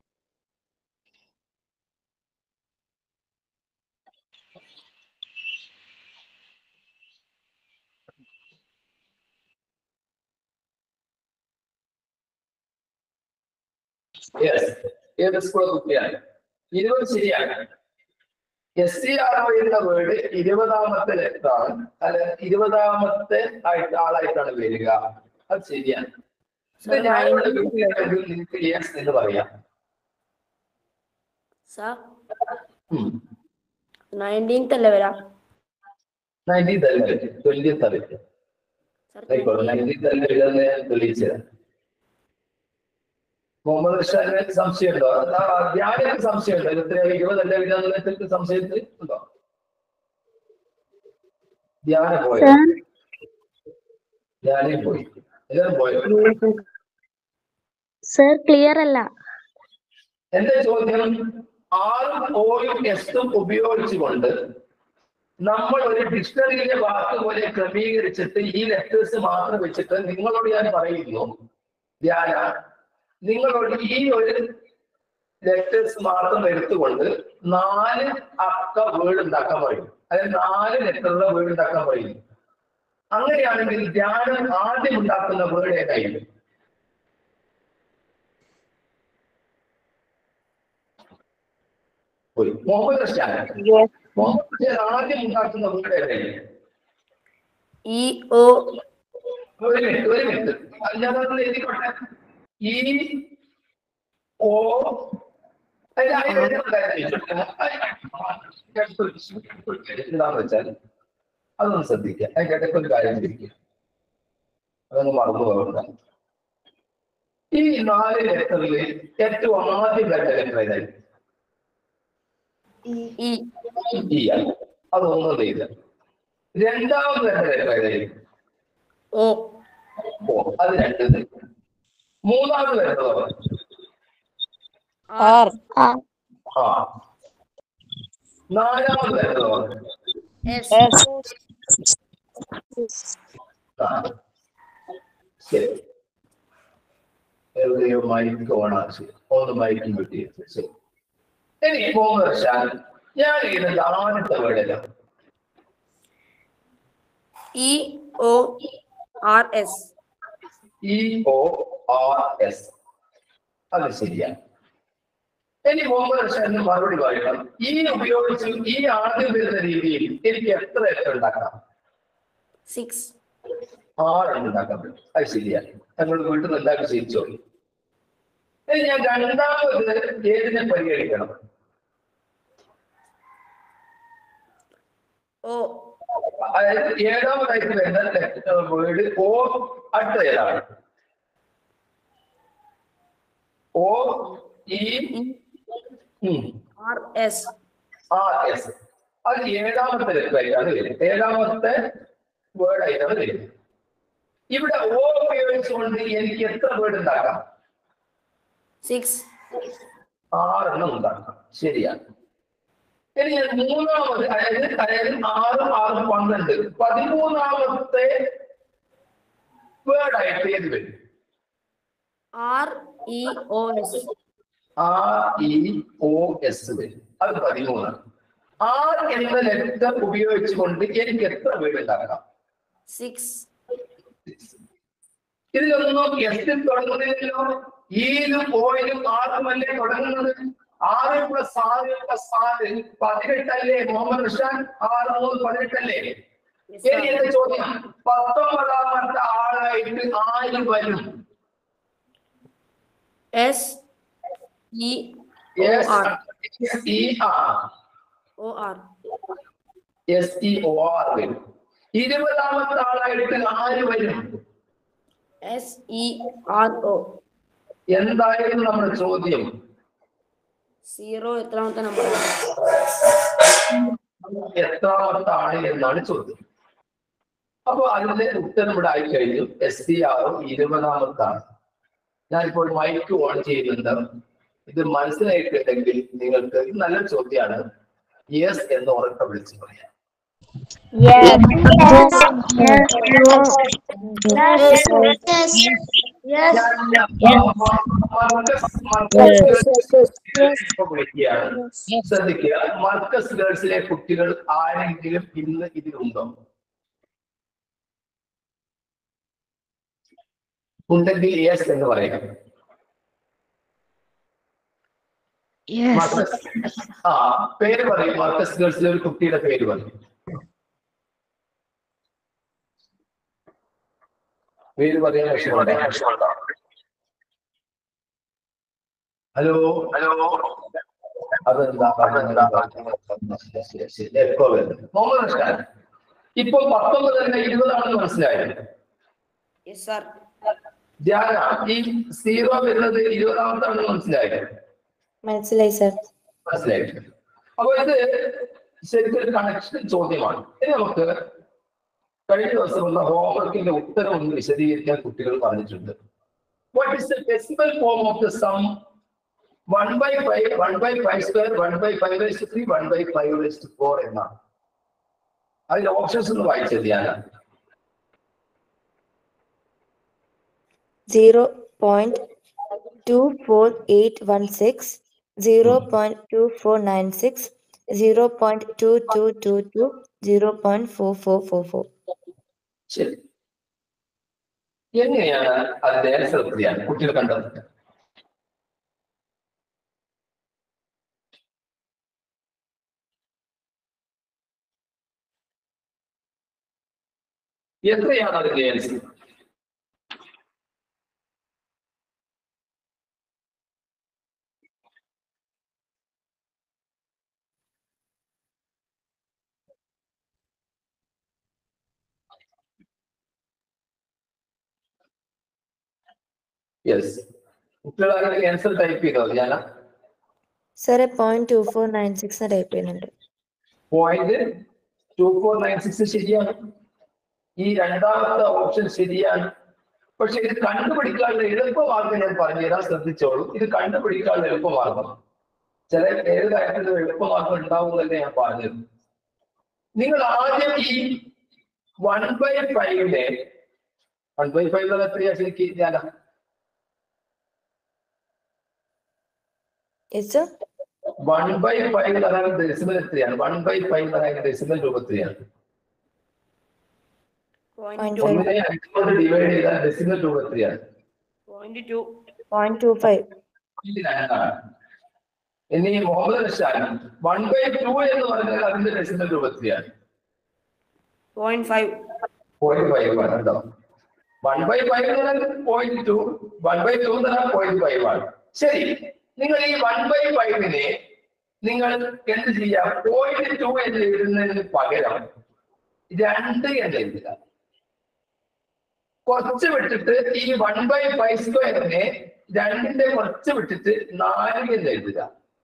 യെസ് ഏത് സ്കൂളെ കുട്ടിയാണ് ഇരുപത് ശരിയാണ് എസ് സി ആർ ഒ എന്ന വേർഡ് ഇരുപതാമത്തെ ലെറ്ററാണ് അല്ല ഇരുപതാമത്തെ ആയിട്ട് ആളായിട്ടാണ് വരിക അത് ശരിയാണ് ഇത് ഞാനിവിടെ വീട്ടിലാണെങ്കിൽ നിങ്ങൾക്ക് യെസ് എന്ന് പറയാം സാർ നയൻറ്റീൻത്ത് അല്ലേ വരാം നയൻറ്റീൻ തലവരെ ട്വന്റി തലവരെ സാർ ആയിക്കോട്ടെ നയൻറ്റീൻ തലവരെ ഞാൻ തെളിയിച്ചത് മുഹമ്മദ് ഷാന് സംശയമുണ്ടോ ആ, ധ്യാനക്ക് സംശയമുണ്ടോ ഇരുപത്തി ഇരുപതല്ല വിരാമത്തിൽ സംശയത്തിൽ ഉണ്ടോ ധ്യാന പോയോ ധ്യാനം പോയി എല്ലാവരും പോയോ സർ ക്ലിയർ അല്ല എന്റെ ചോദ്യം ആറും ഓയും എസും ഉപയോഗിച്ചുകൊണ്ട് നമ്മൾ ഒരു ഡിക്ഷണറിയിലെ വാക്ക് പോലെ ക്രമീകരിച്ചിട്ട് ഈ ലെറ്റേഴ്സ് മാത്രം വെച്ചിട്ട് നിങ്ങളോട് ഞാൻ പറയുന്നു ധ്യാന നിങ്ങളോട് ഈ ഒരു ലെറ്റേഴ്സ് മാത്രം എടുത്തുകൊണ്ട് നാല് അക്ക വേർഡ് ഉണ്ടാക്കാൻ പറയും അതായത് നാല് ലെറ്ററുള്ള വേർഡ് ഉണ്ടാക്കാൻ പറയും അങ്ങനെയാണെങ്കിൽ ധ്യാനം ആദ്യം ഉണ്ടാക്കുന്ന വേർഡ് ഏതായിരിക്കും പോയി മുഹമ്മദ് റഷ്യാൻ മുഹമ്മദ് റഷ്യാൻ ആദ്യം ഉണ്ടാക്കുന്ന വേർഡ് ഏതായിരിക്കും ഇ ഒ ഒരു മിനിറ്റ് ഒരു മിനിറ്റ് അത് ഞാനത് എഴുതിക്കോട്ടെ ഈ ഓ അല്ല, അതിന് എഴുതുന്ന കാര്യം എന്താന്ന് വെച്ചാൽ അതൊന്ന് ശ്രദ്ധിക്കുക അതിന്റെ ഇടയ്ക്ക് ഒരു കാര്യം ചിരിക്കുക അതൊന്ന് മറന്നു പോകണ്ട ഈ നാല് ലെറ്ററിൽ ഏറ്റവും ആദ്യം കണ്ട ലെറ്റർ ഏതായിരിക്കും ഇ ഈ ആണ് അതൊന്നും ചെയ്ത രണ്ടാമത് കണ്ട ലെറ്റർ ഏതായിരിക്കും ഒ ഓ അത് രണ്ടത് മൂന്നാമത് വരുന്നതോ ആർ ആ നാലാമത് വരുന്നതോ എസ് ആ ശരി എവിടെയോ മൈക്ക് ഓണാണ് ശരി ഒന്ന് മൈക്കും കിട്ടിയത് ശരി എനിക്ക് പോകുന്ന വർഷം ഞാൻ ഇതിന്റെ ആദ്യത്തെ വേടല്ല E O R S E O R S അത് ശരിയാണ് ഇനി മുഹമ്മദ് റഷാദിന് മറുപടി പറയണം ഈ ഉപയോഗിച്ച് ഈ ആദ്യം വരുന്ന രീതിയിൽ എനിക്ക് എത്ര എത്ര ഉണ്ടാക്കാം സിക്സ് ആറെണ്ണം ഉണ്ടാക്കാൻ പറ്റും അത് ശരിയാണ് ഞങ്ങൾ വീട്ടിൽ നിന്ന് ഉണ്ടാക്കി ശീലിച്ചോളൂ ഇനി ഞാൻ രണ്ടാമത് ഏതിനെ പരിഗണിക്കണം ഒ അതായത് ഏഴാമതായിട്ട് വരുന്ന വേർഡ് ഓ അടുത്ത ഏതാണ് ഓ ഈ ഉം, ആർ എസ് ആ എസ് അത് ഏഴാമത്തെ ലെറ്ററായിട്ടാണ് വരുന്നത് ഏഴാമത്തെ വേർഡ് ആയിട്ടാണ് വരുന്നത് ഇവിടെ ഓ ഉപയോഗിച്ചുകൊണ്ട് എനിക്ക് എത്ര വേർഡ് ഉണ്ടാക്കാം സിക്സ് ആറെണ്ണം ഉണ്ടാക്കാം ശരിയാണ് ഇനി ഞാൻ മൂന്നാമത് അതായത് അതായത് ആറ് ആറ് പന്ത്രണ്ട് പതിമൂന്നാമത്തെ വേർഡ് ആയിട്ട് ഏത് വരും R E O S. R E O S വരും അത് പതിമൂന്നാണ് ആർ എന്ന ലെറ്റർ ഉപയോഗിച്ചുകൊണ്ട് എനിക്ക് എത്ര വേർഡ് ഉണ്ടാക്കാം Six. ഇതിലൊന്നും എസിൽ തുടങ്ങുന്നില്ലല്ലോ ഈലും ഓയിലും ആറുമല്ലേ തുടങ്ങുന്നത് ആറ് പ്ലസ് ആറ് പ്ലസ് ആറ് പതിനെട്ടല്ലേ മുഹമ്മദ് ഋഷാൻ ആറ് മൂന്ന് പതിനെട്ടല്ലേ Yes, ഇനി sir. എന്റെ ചോദ്യം പത്തൊമ്പതാമത്തെ ആളായിട്ട് ആര് വരും S E Yes, R. E R. O R. S T O R വരും ഇരുപതാമത്തെ ആളായിട്ട് ആര് വരും S E R O. എന്തായിരുന്നു നമ്മുടെ ചോദ്യം സീറോ എത്രാമത്തെ നമ്പറാണ് എത്രാമത്തെ ആണ് എന്നാണ് ചോദ്യം അപ്പൊ അതിന്റെ ഉത്തരം ഇവിടെ ആയി കഴിഞ്ഞു എസ് ടി ആറും ഇരുപതാമത്താണ് ഞാനിപ്പോൾ മൈക്ക് ഓൺ ചെയ്യുന്നുണ്ട് ഇത് മനസ്സിലായിട്ടുണ്ടെങ്കിൽ നിങ്ങൾക്ക് ഇത് നല്ല ചോദ്യമാണ് യെസ് എന്ന് ഉറക്കെ വിളിച്ച് പറയാം വിളിക്കുകയാണ് ശ്രദ്ധിക്കുക മർക്കസ് ഗേൾസിലെ കുട്ടികൾ ആരെങ്കിലും ഇന്ന് ഇതിലുണ്ടോ ഉണ്ടെങ്കിൽ യെസ് എന്ന് പറയുക മർക്കസ് ആ പേര് പറയും മർക്കസ് ഗേൾസിലെ ഒരു കുട്ടിയുടെ പേര് പറയും പേര് പറയാൻ വിഷമമുണ്ടോ ഹലോ ഹലോ അതെന്താ അതെന്താ ശരി, ശരി. എപ്പോ വരുന്നത് മുഹമ്മദ് റഷാൻ ഇപ്പൊ പത്തൊമ്പത് തന്നെ ഇരുപതാണെന്ന് മനസ്സിലായത് യെസ് സാർ ധ്യാന ഈ സീറോ വരുന്നത് ഇരുപതാമത്താണെന്ന് മനസ്സിലായത് മനസ്സിലായി സർ മനസ്സിലായി അപ്പൊ ഇത് ശരിക്കും ഒരു കണക്ഷൻ ചോദ്യമാണ് ഇനി നമുക്ക് കഴിഞ്ഞ ദിവസമുള്ള ഹോംവർക്കിന്റെ ഉത്തരം ഒന്ന് വിശദീകരിക്കാൻ കുട്ടികൾ പറഞ്ഞിട്ടുണ്ട് what is the decimal form of the sum one by five one by five square one by five raised three one by five raised four എന്നാണ് അതിന്റെ ഓപ്ഷൻസ് ഒന്ന് വായിച്ചത് ഞാൻ zero point two four eight one six zero point two four nine six zero point two two two two zero point four four four four ശരി എങ്ങനെയാണ് അതിന്റെ answer എത്രയാണ് കുട്ടികൾ കണ്ടത് എത്രയാണ് അതിന്റെ ആൻസർ യെസ് കുട്ടികൾ അതിന്റെ ആൻസർ ടൈപ്പ് ചെയ്തോ ഞാൻ സാറേ point two four nine six type ചെയ്യുന്നുണ്ട് point two four nine six ശരിയാണ് ഈ രണ്ടാമത്തെ ഓപ്ഷൻ ശരിയാണ് പക്ഷെ ഇത് കണ്ടുപിടിക്കാനുള്ള എളുപ്പമാർഗം ഞാൻ പറഞ്ഞുതരാൻ ശ്രദ്ധിച്ചോളൂ ഇത് കണ്ടുപിടിക്കാനുള്ള എളുപ്പമാർഗം ചില ഏത് കാര്യത്തിലും എളുപ്പമാർഗം ഉണ്ടാവുമെന്നല്ലേ ഞാൻ പറഞ്ഞത് നിങ്ങൾ ആദ്യം ഈ വൺ ബൈ ഫൈവിന്റെ വൺ ബൈ ഫൈവ് എത്രയാ ശരിക്കും ഞാൻ yes sir one by five എന്ന് പറയുന്നത് ഡെസിമൽ എത്രയാണ് വൺ ബൈ ഫൈവ് എന്ന് പറയുന്നത് ഡെസിമൽ രൂപത്തിലാണ് പോയിന്റ് Point ടു five. ഒന്നിനെ അഞ്ച് കൊണ്ട് ഡിവൈഡ് ചെയ്താൽ ഡെസിമൽ രൂപത്തിലാണ് point two point two five ഇത് രണ്ടാണ് ഇനി Muhammad Rashan one by two എന്ന് പറഞ്ഞാൽ അതിന്റെ ഡെസിമൽ രൂപത്തിലാണ് പോയിന്റ് ഫൈവ് പോയിന്റ് ഫൈവ് ആണ് കേട്ടോ വൺ ബൈ ഫൈവ് എന്ന് പറഞ്ഞാൽ point two one by two എന്ന് പറഞ്ഞാൽ പോയിന്റ് ഫൈവ് ആണ് ശരി നിങ്ങൾ ഈ വൺ ബൈ ഫൈവിനെ നിങ്ങൾ എന്ത് ചെയ്യാം പോയിന്റ് ടു എന്ന് എഴുതുന്നതിന് പകരം രണ്ട് എന്ന് എഴുതുക കുറച്ച് വിട്ടിട്ട് ഈ വൺ ബൈ ഫൈവ് സ്ക്വയറിനെ രണ്ടിന്റെ കുറച്ച് വിട്ടിട്ട് നാല് എന്ന് എഴുതുക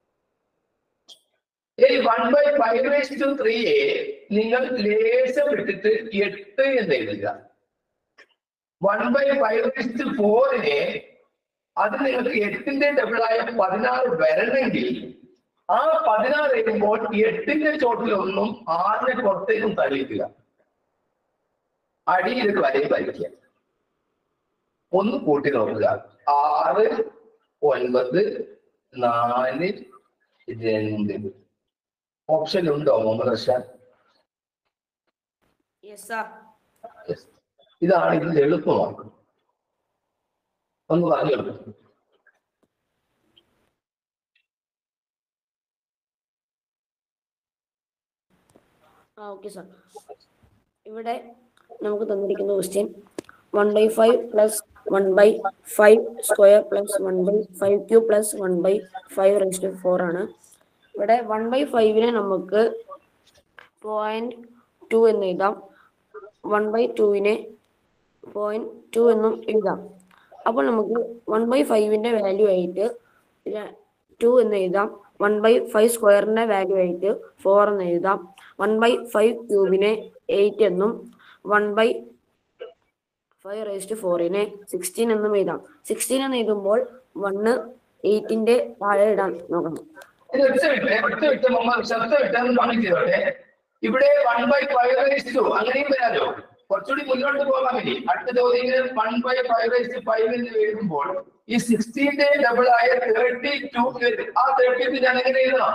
ഈ one by five raise to ത്രീയെ നിങ്ങൾ ലേശം വിട്ടിട്ട് എട്ട് എന്ന് എഴുതുക one by five raise to ഫോറിനെ അത് നിങ്ങൾക്ക് എട്ടിന്റെ ഡബിളായ പതിനാറ് വരണമെങ്കിൽ ആ പതിനാറ് എഴുതുമ്പോൾ എട്ടിന്റെ ചോട്ടിലൊന്നും ആറിനെ പുറത്തേക്കും തള്ളിയിട്ടില്ല അടിയിൽ വരയും വരയ്ക്കുക ഒന്ന് കൂട്ടി നോക്കുക ആറ് ഒൻപത് നാല് രണ്ട് ഓപ്ഷൻ ഉണ്ടോ Muhammad Rashan yes sir Yes. ഇതാണ് ഇതിൽ എളുപ്പമാർഗം ഒന്ന് പറഞ്ഞു കൊടുക്കും ആ ഓക്കെ സാർ ഇവിടെ നമുക്ക് തന്നിരിക്കുന്ന question one by five plus one by five square plus one by five cube plus one by five raised four ആണ് ഇവിടെ വൺ ബൈ ഫൈവിനെ നമുക്ക് പോയിന്റ് ടു എന്ന് എഴുതാം വൺ ബൈ ടുവിനെ പോയിന്റ് ടു എന്നും എഴുതാം അപ്പോൾ നമുക്ക് വൺ ബൈ ഫൈവിന്റെ വാല്യൂ ആയിട്ട് ടു എന്ന് എഴുതാം വൺ ബൈ ഫൈവ് സ്ക്വയറിന്റെ വാല്യൂ ആയിട്ട് ഫോർ എന്ന് എഴുതാം വൺ ബൈ ഫൈവ് ക്യൂബിനെ എയ്റ്റ് എന്നും വൺ ബൈ ഫൈവ് റേസ്റ്റ് ഫോറിനെ സിക്സ്റ്റീൻ എന്നും എഴുതാം സിക്സ്റ്റീൻ എന്ന് എഴുതുമ്പോൾ വണ്ണ് എയ്റ്റിന്റെ താഴെ ഇടാൻ നോക്കണം ഇത് ഒറ്റ വിട്ട് ഒറ്റ വിട്ട് മുഹമ്മദ് ശബ്ദം വിട്ടെന്ന് പറഞ്ഞു ചെയ്തോട്ടെ ഇവിടെ one by five raise two അങ്ങനെയും വരാലോ കുറച്ചുകൂടി മുന്നോട്ട് പോകാൻ വേണ്ടി അടുത്ത ചോദ്യം one by five raise five എന്ന് എഴുതുമ്പോൾ ഈ സിക്സ്റ്റീന്റെ ഡബിൾ ആയ തേർട്ടി ടു ആ തേർട്ടി ടു ഞാൻ എങ്ങനെ എഴുതണം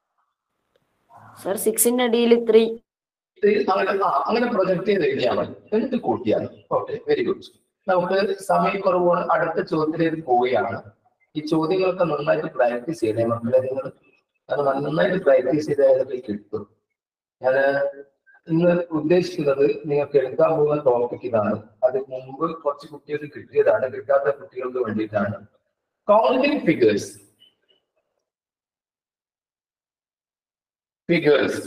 സർ സിക്സിന്റെ അടിയിൽ ത്രീ ഇത് അങ്ങനെ ആ, അങ്ങനെ പ്രൊജക്ട് ചെയ്ത് എഴുതിയാൽ മതി എന്നിട്ട് കൂട്ടിയാൽ ഓക്കെ വെരി ഗുഡ് നമുക്ക് സമയക്കുറവ് അടുത്ത ചോദ്യത്തിലേക്ക് പോവുകയാണ് ഈ ചോദ്യങ്ങളൊക്കെ നന്നായിട്ട് പ്രാക്ടീസ് ചെയ്യണേ മക്കളെ നിങ്ങൾ അത് നന്നായിട്ട് പ്രാക്ടീസ് ചെയ്താൽ കിട്ടും ഞാൻ ഇന്ന് ഉദ്ദേശിക്കുന്നത് നിങ്ങൾക്ക് എടുക്കാൻ പോകുന്ന ടോപ്പിക് ഇതാണ് അത് മുമ്പ് കുറച്ച് കുട്ടികൾക്ക് കിട്ടിയതാണ് കിട്ടാത്ത കുട്ടികൾക്ക് വേണ്ടിയിട്ടാണ് കൗണ്ടിങ് ഫിഗേഴ്സ് ഫിഗേഴ്സ്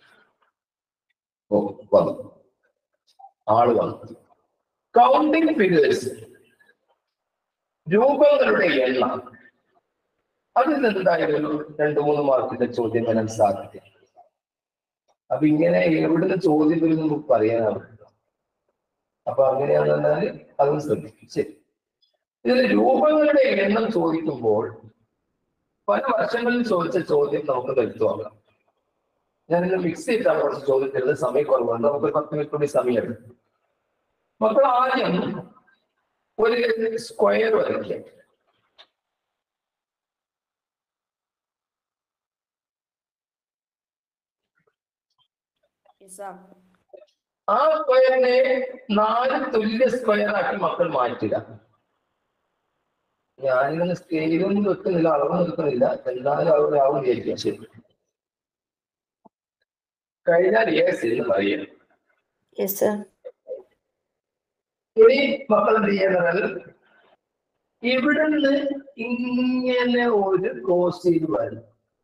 ഓ വന്നു ആള് വന്നു കൗണ്ടിങ് ഫിഗേഴ്സ് രൂപങ്ങളുടെ എണ്ണം അതിൽ എന്തായാലും രണ്ടു മൂന്ന് മാർക്കിന്റെ ചോദ്യം വരാൻ സാധ്യത അപ്പൊ ഇങ്ങനെ എവിടുന്ന് ചോദ്യം വരുന്നു പറയാനാവില്ല അപ്പൊ അങ്ങനെയാണെന്ന് പറഞ്ഞാൽ അതും ശ്രദ്ധിക്കും ശരി ഇതിൽ രൂപങ്ങളുടെ എണ്ണം ചോദിക്കുമ്പോൾ പല വർഷങ്ങളിൽ ചോദിച്ച ചോദ്യം നമുക്ക് വ്യക്തമാക്കാം ഞാനിന്ന് മിക്സ് ചെയ്തിട്ടാണ് കുറച്ച് ചോദ്യം തരുന്നത് സമയം കുറവുണ്ട് നമുക്ക് ഒരു പത്ത് മിനിറ്റ് കൂടി സമയം മക്കൾ ആദ്യം ഒരു സ്ക്വയർ വരയ്ക്കുക യെസ് സാർ ആ സ്ക്വയറിനെ നാല് തുല്യ സ്ക്വയർ ആക്കി മക്കൾ മാറ്റുക ഞാനിങ്ങനെ സ്കെയിലൊന്നും വെക്കുന്നില്ല അളവ് വെക്കുന്നില്ല എന്തായാലും അവിടെ ആവും വിചാരിക്കാം ശരി കഴിഞ്ഞാൽ യെസ് എന്ന് പറയാം യെസ് സർ ഇനി മക്കൾ എന്ത് ചെയ്യുന്നത് ഇവിടുന്ന് ഇങ്ങനെ ഒരു ക്രോസ് ചെയ്ത് വരും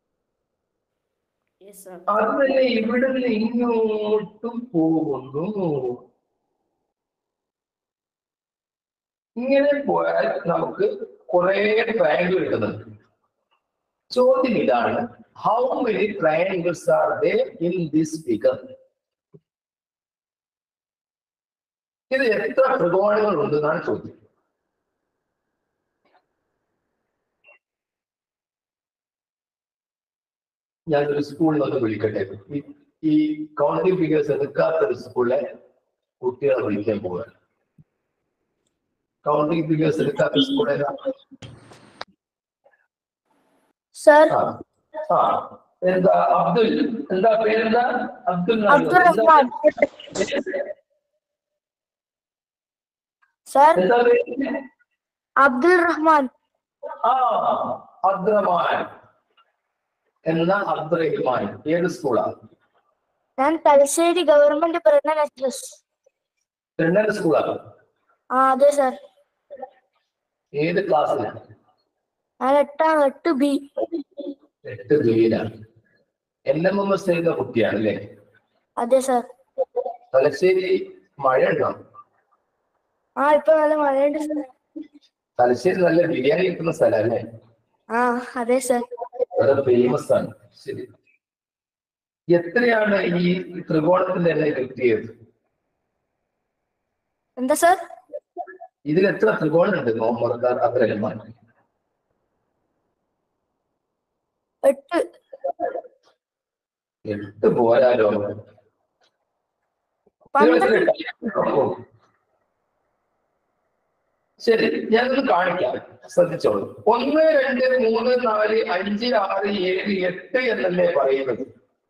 യെസ് സാർ അത് തന്നെ ഇവിടുന്ന് ഇങ്ങോട്ടും പോകുന്നു ഇങ്ങനെ പോയാൽ നമുക്ക് കുറെ ട്രയാങ്കിൾ കിട്ടുന്നുണ്ട് ചോദ്യം ഇതാണ് how many triangles are there in this figure ഇത് എത്ര ത്രികോണങ്ങൾ ഉണ്ട് എന്നാണ് ചോദ്യം ഞാനൊരു സ്കൂളിൽ ഒന്ന് വിളിക്കട്ടെ ഈ- ഈ കൗണ്ടിങ് ഫിഗേഴ്സ് എടുക്കാത്ത ഒരു സ്കൂളിലെ കുട്ടികളെ വിളിക്കാൻ പോവുകയാണ് കൗണ്ടിങ് ഫിഗേഴ്സ് എടുക്കാത്ത സ്കൂളെ സർ ആ ആ എന്താ അബ്ദുൽ എന്താ പേരെന്താ അബ്ദുൽ എന്നാണ്. അബ്ദുൾ എന്താ റഹ്മാൻ പേര്? സർ എന്താ പേര് അബ്ദുൾ റഹ്മാൻ ആ അബ്ദുറഹ്മാൻ എന്ന അബ്ദുറഹ്മാൻ ഏത് സ്കൂളാ ഞാൻ Thalassery government Brennen H S തെണ്ണൻ സ്കൂളാ ആ അതെ സർ ഏത് ക്ലാസ്സിലാണ് ഞാൻ എട്ടാം എട്ട് ബി എട്ട് ബിയിലാണ് എൽ എം എം എസ് ചെയ്ത കുട്ടിയാണ് അല്ലേ അതെ സർ തലശ്ശേരി മഴ ഉണ്ടോ ആ ഇപ്പൊ നല്ല മഴയുണ്ട് സർ തലശ്ശേരി നല്ല ബിരിയാണി കിട്ടുന്ന സ്ഥലം അല്ലേ ആ അതെ സർ വളരെ ഫേമസ് ആണ് ശരി എത്രയാണ് ഈ ത്രികോണത്തിന്റെ എല്ലാം കിട്ടിയത് എന്താ സർ ഇതിൽ എത്ര ത്രികോണുണ്ട് മുഹമ്മദ് അബ്ദുറഹ്മാൻ എട്ട് എട്ട് പോരാലോ പന്ത്രണ്ട് ശരി ഞാനൊന്ന് കാണിക്കാം ശ്രദ്ധിച്ചോളൂ ഒന്ന് രണ്ട് മൂന്ന് നാല് അഞ്ച് ആറ് ഏഴ് എട്ട് എന്നല്ലേ പറയുന്നത്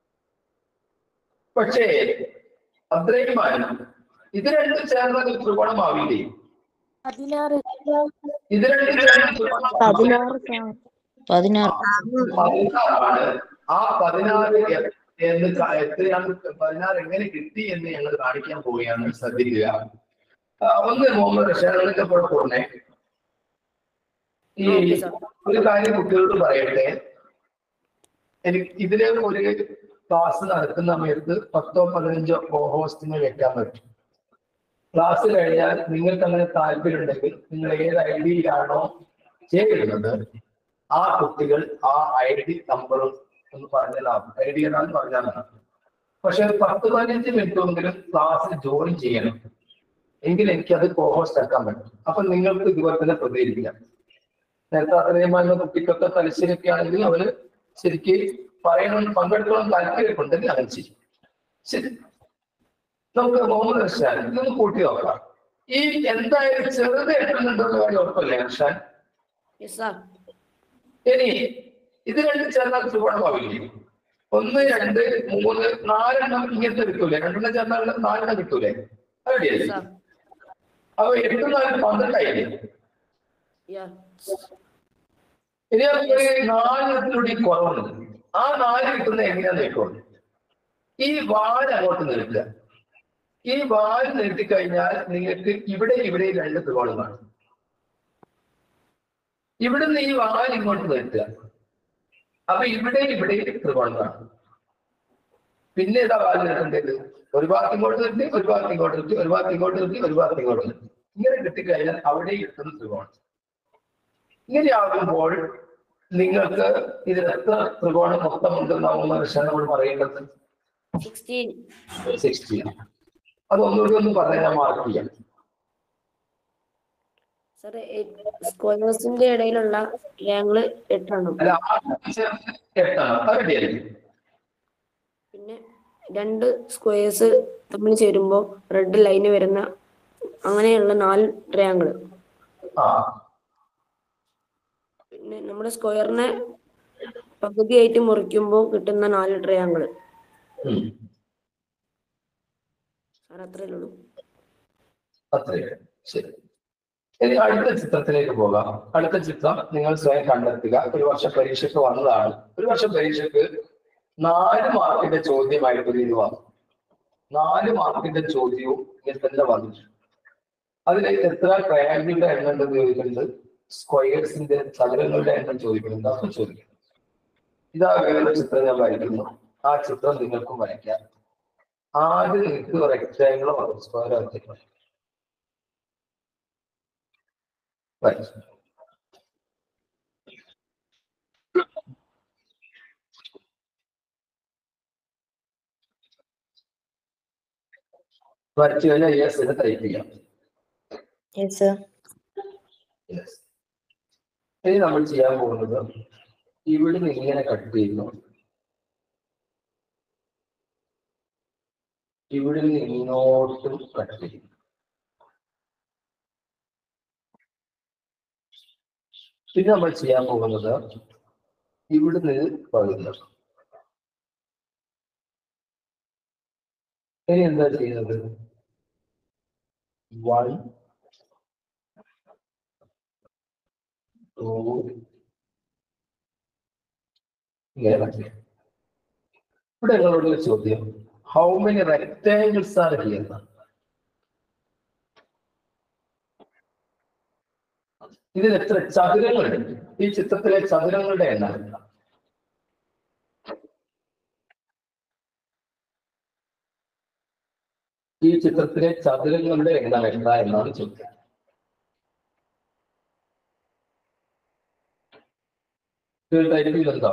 പക്ഷേ അബ്ദുറഹ്മാൻ ഇത് രണ്ടും ചേർന്ന ഒരു ത്രികോണമാവില്ലേ പതിനാറ് ഇത് രണ്ടും ചേർന്ന ത്രികോണമാവില്ലേ? പതിനാറ് പതിനാറാണ് ആ പതിനാറ് എ- എന്ന് ക- എത്രയാണ് പതിനാറ് എങ്ങനെ കിട്ടി എന്ന് ഞങ്ങൾ കാണിക്കാൻ പോവുകയാണ് ശ്രദ്ധിക്കുക ആ, ഒന്ന് മുഹമ്മദ് റഷാദിന്റെ കൂടെ പോണേ ഈ ഓക്കെ സാർ ഒരു കാര്യം കുട്ടികളോട് പറയട്ടെ എനിക്ക് ഇതിലെ ഒരു ക്ലാസ് നടക്കുന്ന സമയത്ത് പത്തോ പതിനഞ്ചോ ഹോസ്റ്റിനെ വെക്കാൻ പറ്റും ക്ലാസ് കഴിഞ്ഞാൽ നിങ്ങൾക്ക് അങ്ങനെ താല്പര്യം ഉണ്ടെങ്കിൽ നിങ്ങൾ ഏത് ഐ ഡിയിലാണോ ചെയ്യുന്നത് ആ കുട്ടികൾ ആ ഐ ഡി നമ്പറും ഒന്ന് പറഞ്ഞാലാവും ഐ ഡി ഏതാണെന്ന് പറഞ്ഞാൽ മതി പക്ഷെ ഒരു പത്ത് പതിനഞ്ച് മിനിറ്റെങ്കിലും ക്ലാസ് ജോയിൻ ചെയ്യണം എങ്കിൽ എനിക്ക് അത് കോഹോസ്റ്റ് ആക്കാൻ പറ്റും അപ്പൊ നിങ്ങൾക്ക് ഇതുപോലെ തന്നെ പ്രതികരിക്കാം നേരത്തെ അത്രയും എന്ന കുട്ടിക്കൊക്കെ തലശ്ശേരിയൊക്കെ ആണെങ്കിൽ അവന് ശരിക്ക് പറയണം പങ്കെടുക്കണം താല്പര്യമുണ്ടെങ്കിൽ അങ്ങനെ ചെയ്യും ശരി നമുക്ക് മുഹമ്മദ് ഹർഷാൻ ഇതൊന്ന് കൂട്ടി നോക്കാം ഈ എന്തായാലും ചെറുത് എട്ടുന്നുണ്ടെന്ന് കാര്യം ഉറപ്പല്ലേ ഹർഷാൻ യെസ് സാർ ഇനി ഇത് രണ്ട് ചേർന്നാൽ ത്രികോണമാവില്ലേ ഒന്ന് രണ്ട് മൂന്ന് നാലെണ്ണം ഇങ്ങനത്തെ കിട്ടൂലേ രണ്ടെണ്ണം ചേർന്നാൽ നാലെണ്ണം കിട്ടൂലേ റെഡിയല്ലേ സാർ അപ്പൊ എട്ട് നാല് പന്ത്രണ്ടായില്ലേ യാ ഇനി നമുക്ക് നാലിനത്തിലൂടെ കുറവുണ്ട് ആ നാല് കിട്ടുന്നത് എങ്ങനെയാന്ന് വെക്കോളൂ ഈ വാല് അങ്ങോട്ട് നിർത്തുക ഈ വാല് നിർത്തി കഴിഞ്ഞാൽ നിങ്ങൾക്ക് ഇവിടെ ഇവിടെ രണ്ട് ത്രികോണം കാണും ഇവിടുന്ന് ഈ വാല് ഇങ്ങോട്ട് നിർത്തുക അപ്പൊ ഇവിടെ ഇവിടെ ത്രികോണം കാണും പിന്നെ ഏതാ വാല് നിർത്തേണ്ടത് ഒരു ഭാഗത്ത് ഇങ്ങോട്ട് നിർത്തി ഒരു ഭാഗത്ത് ഇങ്ങോട്ട് നിർത്തി ഒരു ഭാഗത്ത് ഇങ്ങോട്ട് നിർത്തി ഒരു ഭാഗത്ത് ഇങ്ങോട്ട് നിർത്തി ഇങ്ങനെ കിട്ടിക്കഴിഞ്ഞാൽ അവിടെ കിട്ടുന്ന ത്രികോണം ഇങ്ങനെയാകുമ്പോൾ നിങ്ങൾക്ക് ഇതിൽ എത്ര ത്രികോണം മൊത്തം ഉണ്ടെന്നാവുന്ന വിഷയം നമ്മൾ പറയേണ്ടത് സിക്സ്റ്റീൻ സിക്സ്റ്റീൻ അതൊന്നുകൂടി ഒന്ന് പറഞ്ഞാൽ ഞാൻ മാർക്ക് ചെയ്യാം സാർ സ്ക്വയേഴ്സിന്റെ ഇടയിലുള്ള ട്രയാങ്കിള് എട്ടെണ്ണം അല്ല ആ ചേർത്ത് എട്ടാണ് അത് റെഡിയല്ലേ പിന്നെ രണ്ട് സ്ക്വയേഴ്സ് തമ്മിൽ ചേരുമ്പോൾ റെഡ് ലൈന് വരുന്ന അങ്ങനെയുള്ള നാല് ട്രയാങ്കിള് ആ പിന്നെ നമ്മുടെ സ്ക്വയറിനെ പകുതിയായിട്ട് മുറിക്കുമ്പോൾ കിട്ടുന്ന നാല് ട്രയാങ്കിള് ഉം. സാർ അത്രയേ ഉള്ളൂ അത്രയും ശരി ഇനി അടുത്ത ചിത്രത്തിലേക്ക് പോകാം അടുത്ത ചിത്രം നിങ്ങൾ സ്വയം കണ്ടെത്തുക ഒരു വർഷം പരീക്ഷയ്ക്ക് വന്നതാണ് ഒരു വർഷം പരീക്ഷയ്ക്ക് നാല് മാർക്കിന്റെ ചോദ്യമായിട്ട് ഇത് വന്നു നാല് മാർക്കിന്റെ ചോദ്യവും ഇങ്ങനെ തന്നെ വന്നു അതിൽ എത്ര ട്രയാങ്കിളുടെ എണ്ണം ഉണ്ടെന്ന് ചോദിക്കുന്നത് സ്ക്വയേഴ്സിന്റെ ചതുരങ്ങളുടെ എണ്ണം ചോദിക്കുന്നുണ്ട് അപ്പൊ ചോദിക്കുന്നത് ഇതാ വേറെ ചിത്രം ഞാൻ വരയ്ക്കുന്നു ആ ചിത്രം നിങ്ങൾക്കും വരയ്ക്കാം ആദ്യം നിങ്ങൾക്ക് റെക്ടാങ്കിളോ സ്ക്വയറോ വരയ്ക്കാം വരച്ചു വരച്ചു കഴിഞ്ഞാൽ യെസ് എന്ന് ടൈപ്പ് ചെയ്യാം യെസ് സർ യെസ് ഇനി നമ്മൾ ചെയ്യാൻ പോകുന്നത് ഇവിടുന്ന് ഇങ്ങനെ കട്ട് ചെയ്യുന്നു ഇവിടുന്ന് ഇങ്ങോട്ടും കട്ട് ചെയ്യും പിന്നെ നമ്മൾ ചെയ്യാൻ പോകുന്നത് ഇവിടുന്ന് പകുന്നു ഇനി എന്താ ചെയ്യുന്നത് വൺ ടു ഇങ്ങനെ കട്ട് ചെയ്യാം ഇവിടെ നിങ്ങളോട് ഒരു ചോദ്യം how many rectangles are here ഇതിൽ എത്ര ചതുരങ്ങളുണ്ട് ഈ ചിത്രത്തിലെ ചതുരങ്ങളുടെ എണ്ണം എത്ര? ഈ ചിത്രത്തിലെ ചതുരങ്ങളുടെ എണ്ണം എത്ര എന്നാണ് ചോദ്യം ഇത് ടൈപ്പ് ചെയ്തെന്താ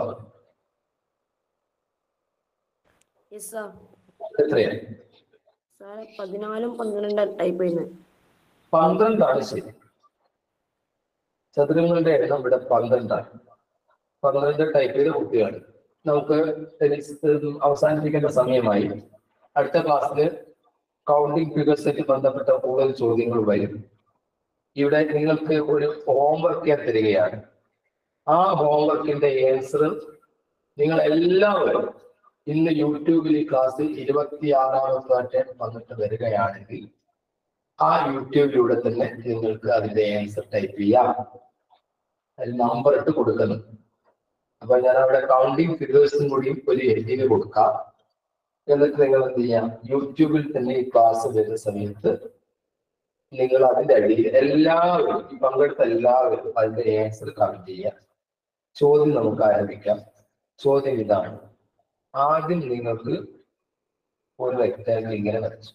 യെസ് സാർ എത്രയാണ് സാറെ പതിനാലും പന്ത്രണ്ട് ടൈപ്പ് ചെയ്യുന്നത് പന്ത്രണ്ടാണ് ശരി ചതുരങ്ങളുടെ എണ്ണം ഇവിടെ പന്ത്രണ്ടാണ് പന്ത്രണ്ട് ടൈപ്പ് ചെയ്ത കുട്ടിയാണ് നമുക്ക് ടെനിസ് അവസാനിപ്പിക്കേണ്ട സമയമായി അടുത്ത ക്ലാസ്സിൽ കൗണ്ടിങ് ഫിഗേഴ്സായിട്ട് ബന്ധപ്പെട്ട കൂടുതൽ ചോദ്യങ്ങൾ വരും ഇവിടെ നിങ്ങൾക്ക് ഒരു ഹോംവർക്ക് ഞാൻ തരികയാണ് ആ ഹോംവർക്കിന്റെ ആൻസർ നിങ്ങൾ എല്ലാവരും ഇന്ന് യൂട്യൂബിൽ ഈ ക്ലാസ് ഇരുപത്തിയാറാമത്തെ വന്നിട്ട് വരികയാണെങ്കിൽ ആ യൂട്യൂബിലൂടെ തന്നെ നിങ്ങൾക്ക് അതിന്റെ ആൻസർ ടൈപ്പ് ചെയ്യാം അതിൽ നമ്പർ ഇട്ട് കൊടുക്കണം അപ്പൊ ഞാൻ അവിടെ കൗണ്ടിങ് ഫിഗേഴ്സും കൂടി ഒരു എഴുതി കൊടുക്കാം എന്നിട്ട് നിങ്ങൾ എന്ത് ചെയ്യാം യൂട്യൂബിൽ തന്നെ ഈ ക്ലാസ് വരുന്ന സമയത്ത് നിങ്ങൾ അതിന്റെ അടിയിൽ എല്ലാവരും ഈ പങ്കെടുത്ത എല്ലാവരും അതിന്റെ ആൻസർ കമന്റ് ചെയ്യാം ചോദ്യം നമുക്ക് ആരംഭിക്കാം ചോദ്യം ഇതാണ് ആദ്യം നിങ്ങൾക്ക് ഒരു റെക്ടാങ്കിൾ ഇങ്ങനെ വരച്ചു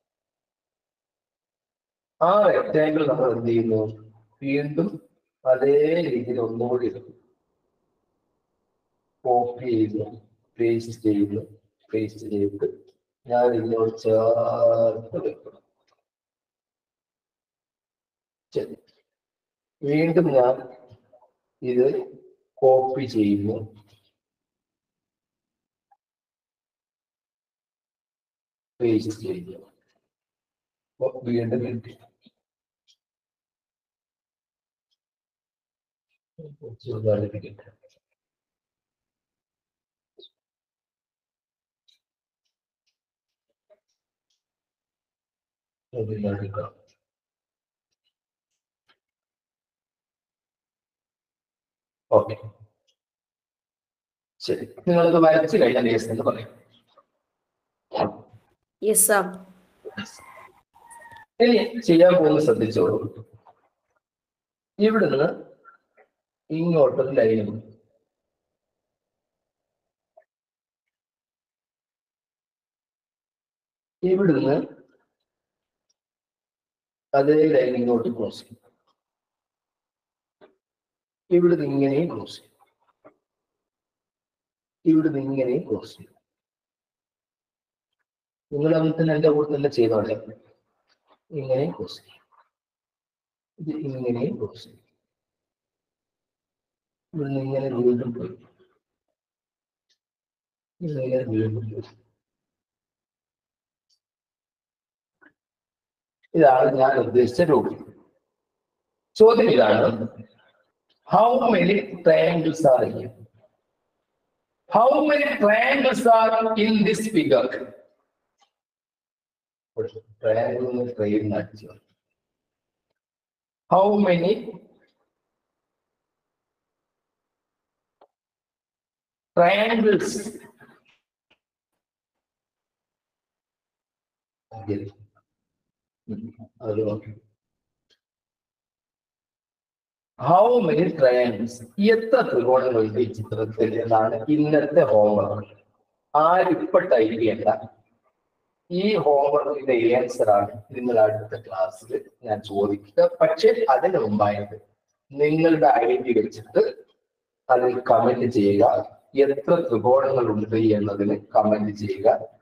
ആ റെക്ടാങ്കിൾ നമ്മൾ എന്ത് ചെയ്യുന്നു വീണ്ടും അതേ രീതിയിൽ ഒന്നുകൂടി ഇടും കോപ്പി ചെയ്യുന്നു പേസ്റ്റ് ചെയ്യുന്നു പേസ്റ്റ് ചെയ്ത് ഞാൻ ഇതിനോട് ചേർത്ത് വെക്കണം ശരി വീണ്ടും ഞാൻ ഇത് കോപ്പി ചെയ്യുന്നു പേസ്റ്റ് ചെയ്യുന്നു അപ്പൊ വീണ്ടും കിട്ടി കുറച്ച് വലുതായിരിക്കട്ടെ. വലുതായിരിക്കാം. ഓക്കെ ശരി നിങ്ങളത് വരച്ചു കഴിഞ്ഞാൽ യെസ് എന്ന് പറയും യെസ് സാർ ഇനി ചെയ്യാൻ പോകുന്ന ശ്രദ്ധിച്ചോളൂ ഇവിടുന്ന് ഇങ്ങോട്ടൊരു ലൈൻ ഇവിടുന്ന് അതേ ലൈൻ ഇങ്ങോട്ട് ക്രോസ് ചെയ്യും ഇവിടുന്ന് ഇങ്ങനെയും ക്രോസ് ചെയ്യും ഇവിടുന്ന് ഇങ്ങനെയും ക്രോസ് ചെയ്യും നിങ്ങൾ അതിൽ തന്നെ എന്റെ കൂടെ തന്നെ ചെയ്തോളെ ഇങ്ങനെയും ക്രോസ് ചെയ്യും ഇത് ഇങ്ങനെയും ക്രോസ് ചെയ്യും ഇവിടുന്ന് ഇങ്ങനെ വീണ്ടും പോയി ഇങ്ങനെ വീണ്ടും പോയി ഇതാണ് ഞാൻ ഉദ്ദേശിച്ച രൂപം ചോദ്യം ഇതാണ് how many triangles are here how many triangles are in this figure triangle train അടിച്ചു ഹൗ മെനി ട്രയാങ്കിൾസ് അത് ഓക്കെ ഹൗ മെനി ട്രയാങ്കിൾസ് എത്ര ത്രികോണങ്ങളുണ്ട് ഈ ചിത്രത്തിൽ എന്നാണ് ഇന്നത്തെ ഹോംവർക്ക് ആരും ഇപ്പൊ ടൈപ്പ് ചെയ്യണ്ട ഈ ഹോംവർക്കിന്റെ ആൻസർ ആണ് നിങ്ങൾ അടുത്ത ക്ലാസ്സിൽ ഞാൻ ചോദിക്കുക പക്ഷെ അതിന് മുമ്പായിട്ട് നിങ്ങളുടെ ഐഡന്റി വെച്ചിട്ട് അതിൽ കമന്റ് ചെയ്യുക എത്ര ത്രികോണങ്ങൾ ഉണ്ട് എന്നതിന് കമന്റ് ചെയ്യുക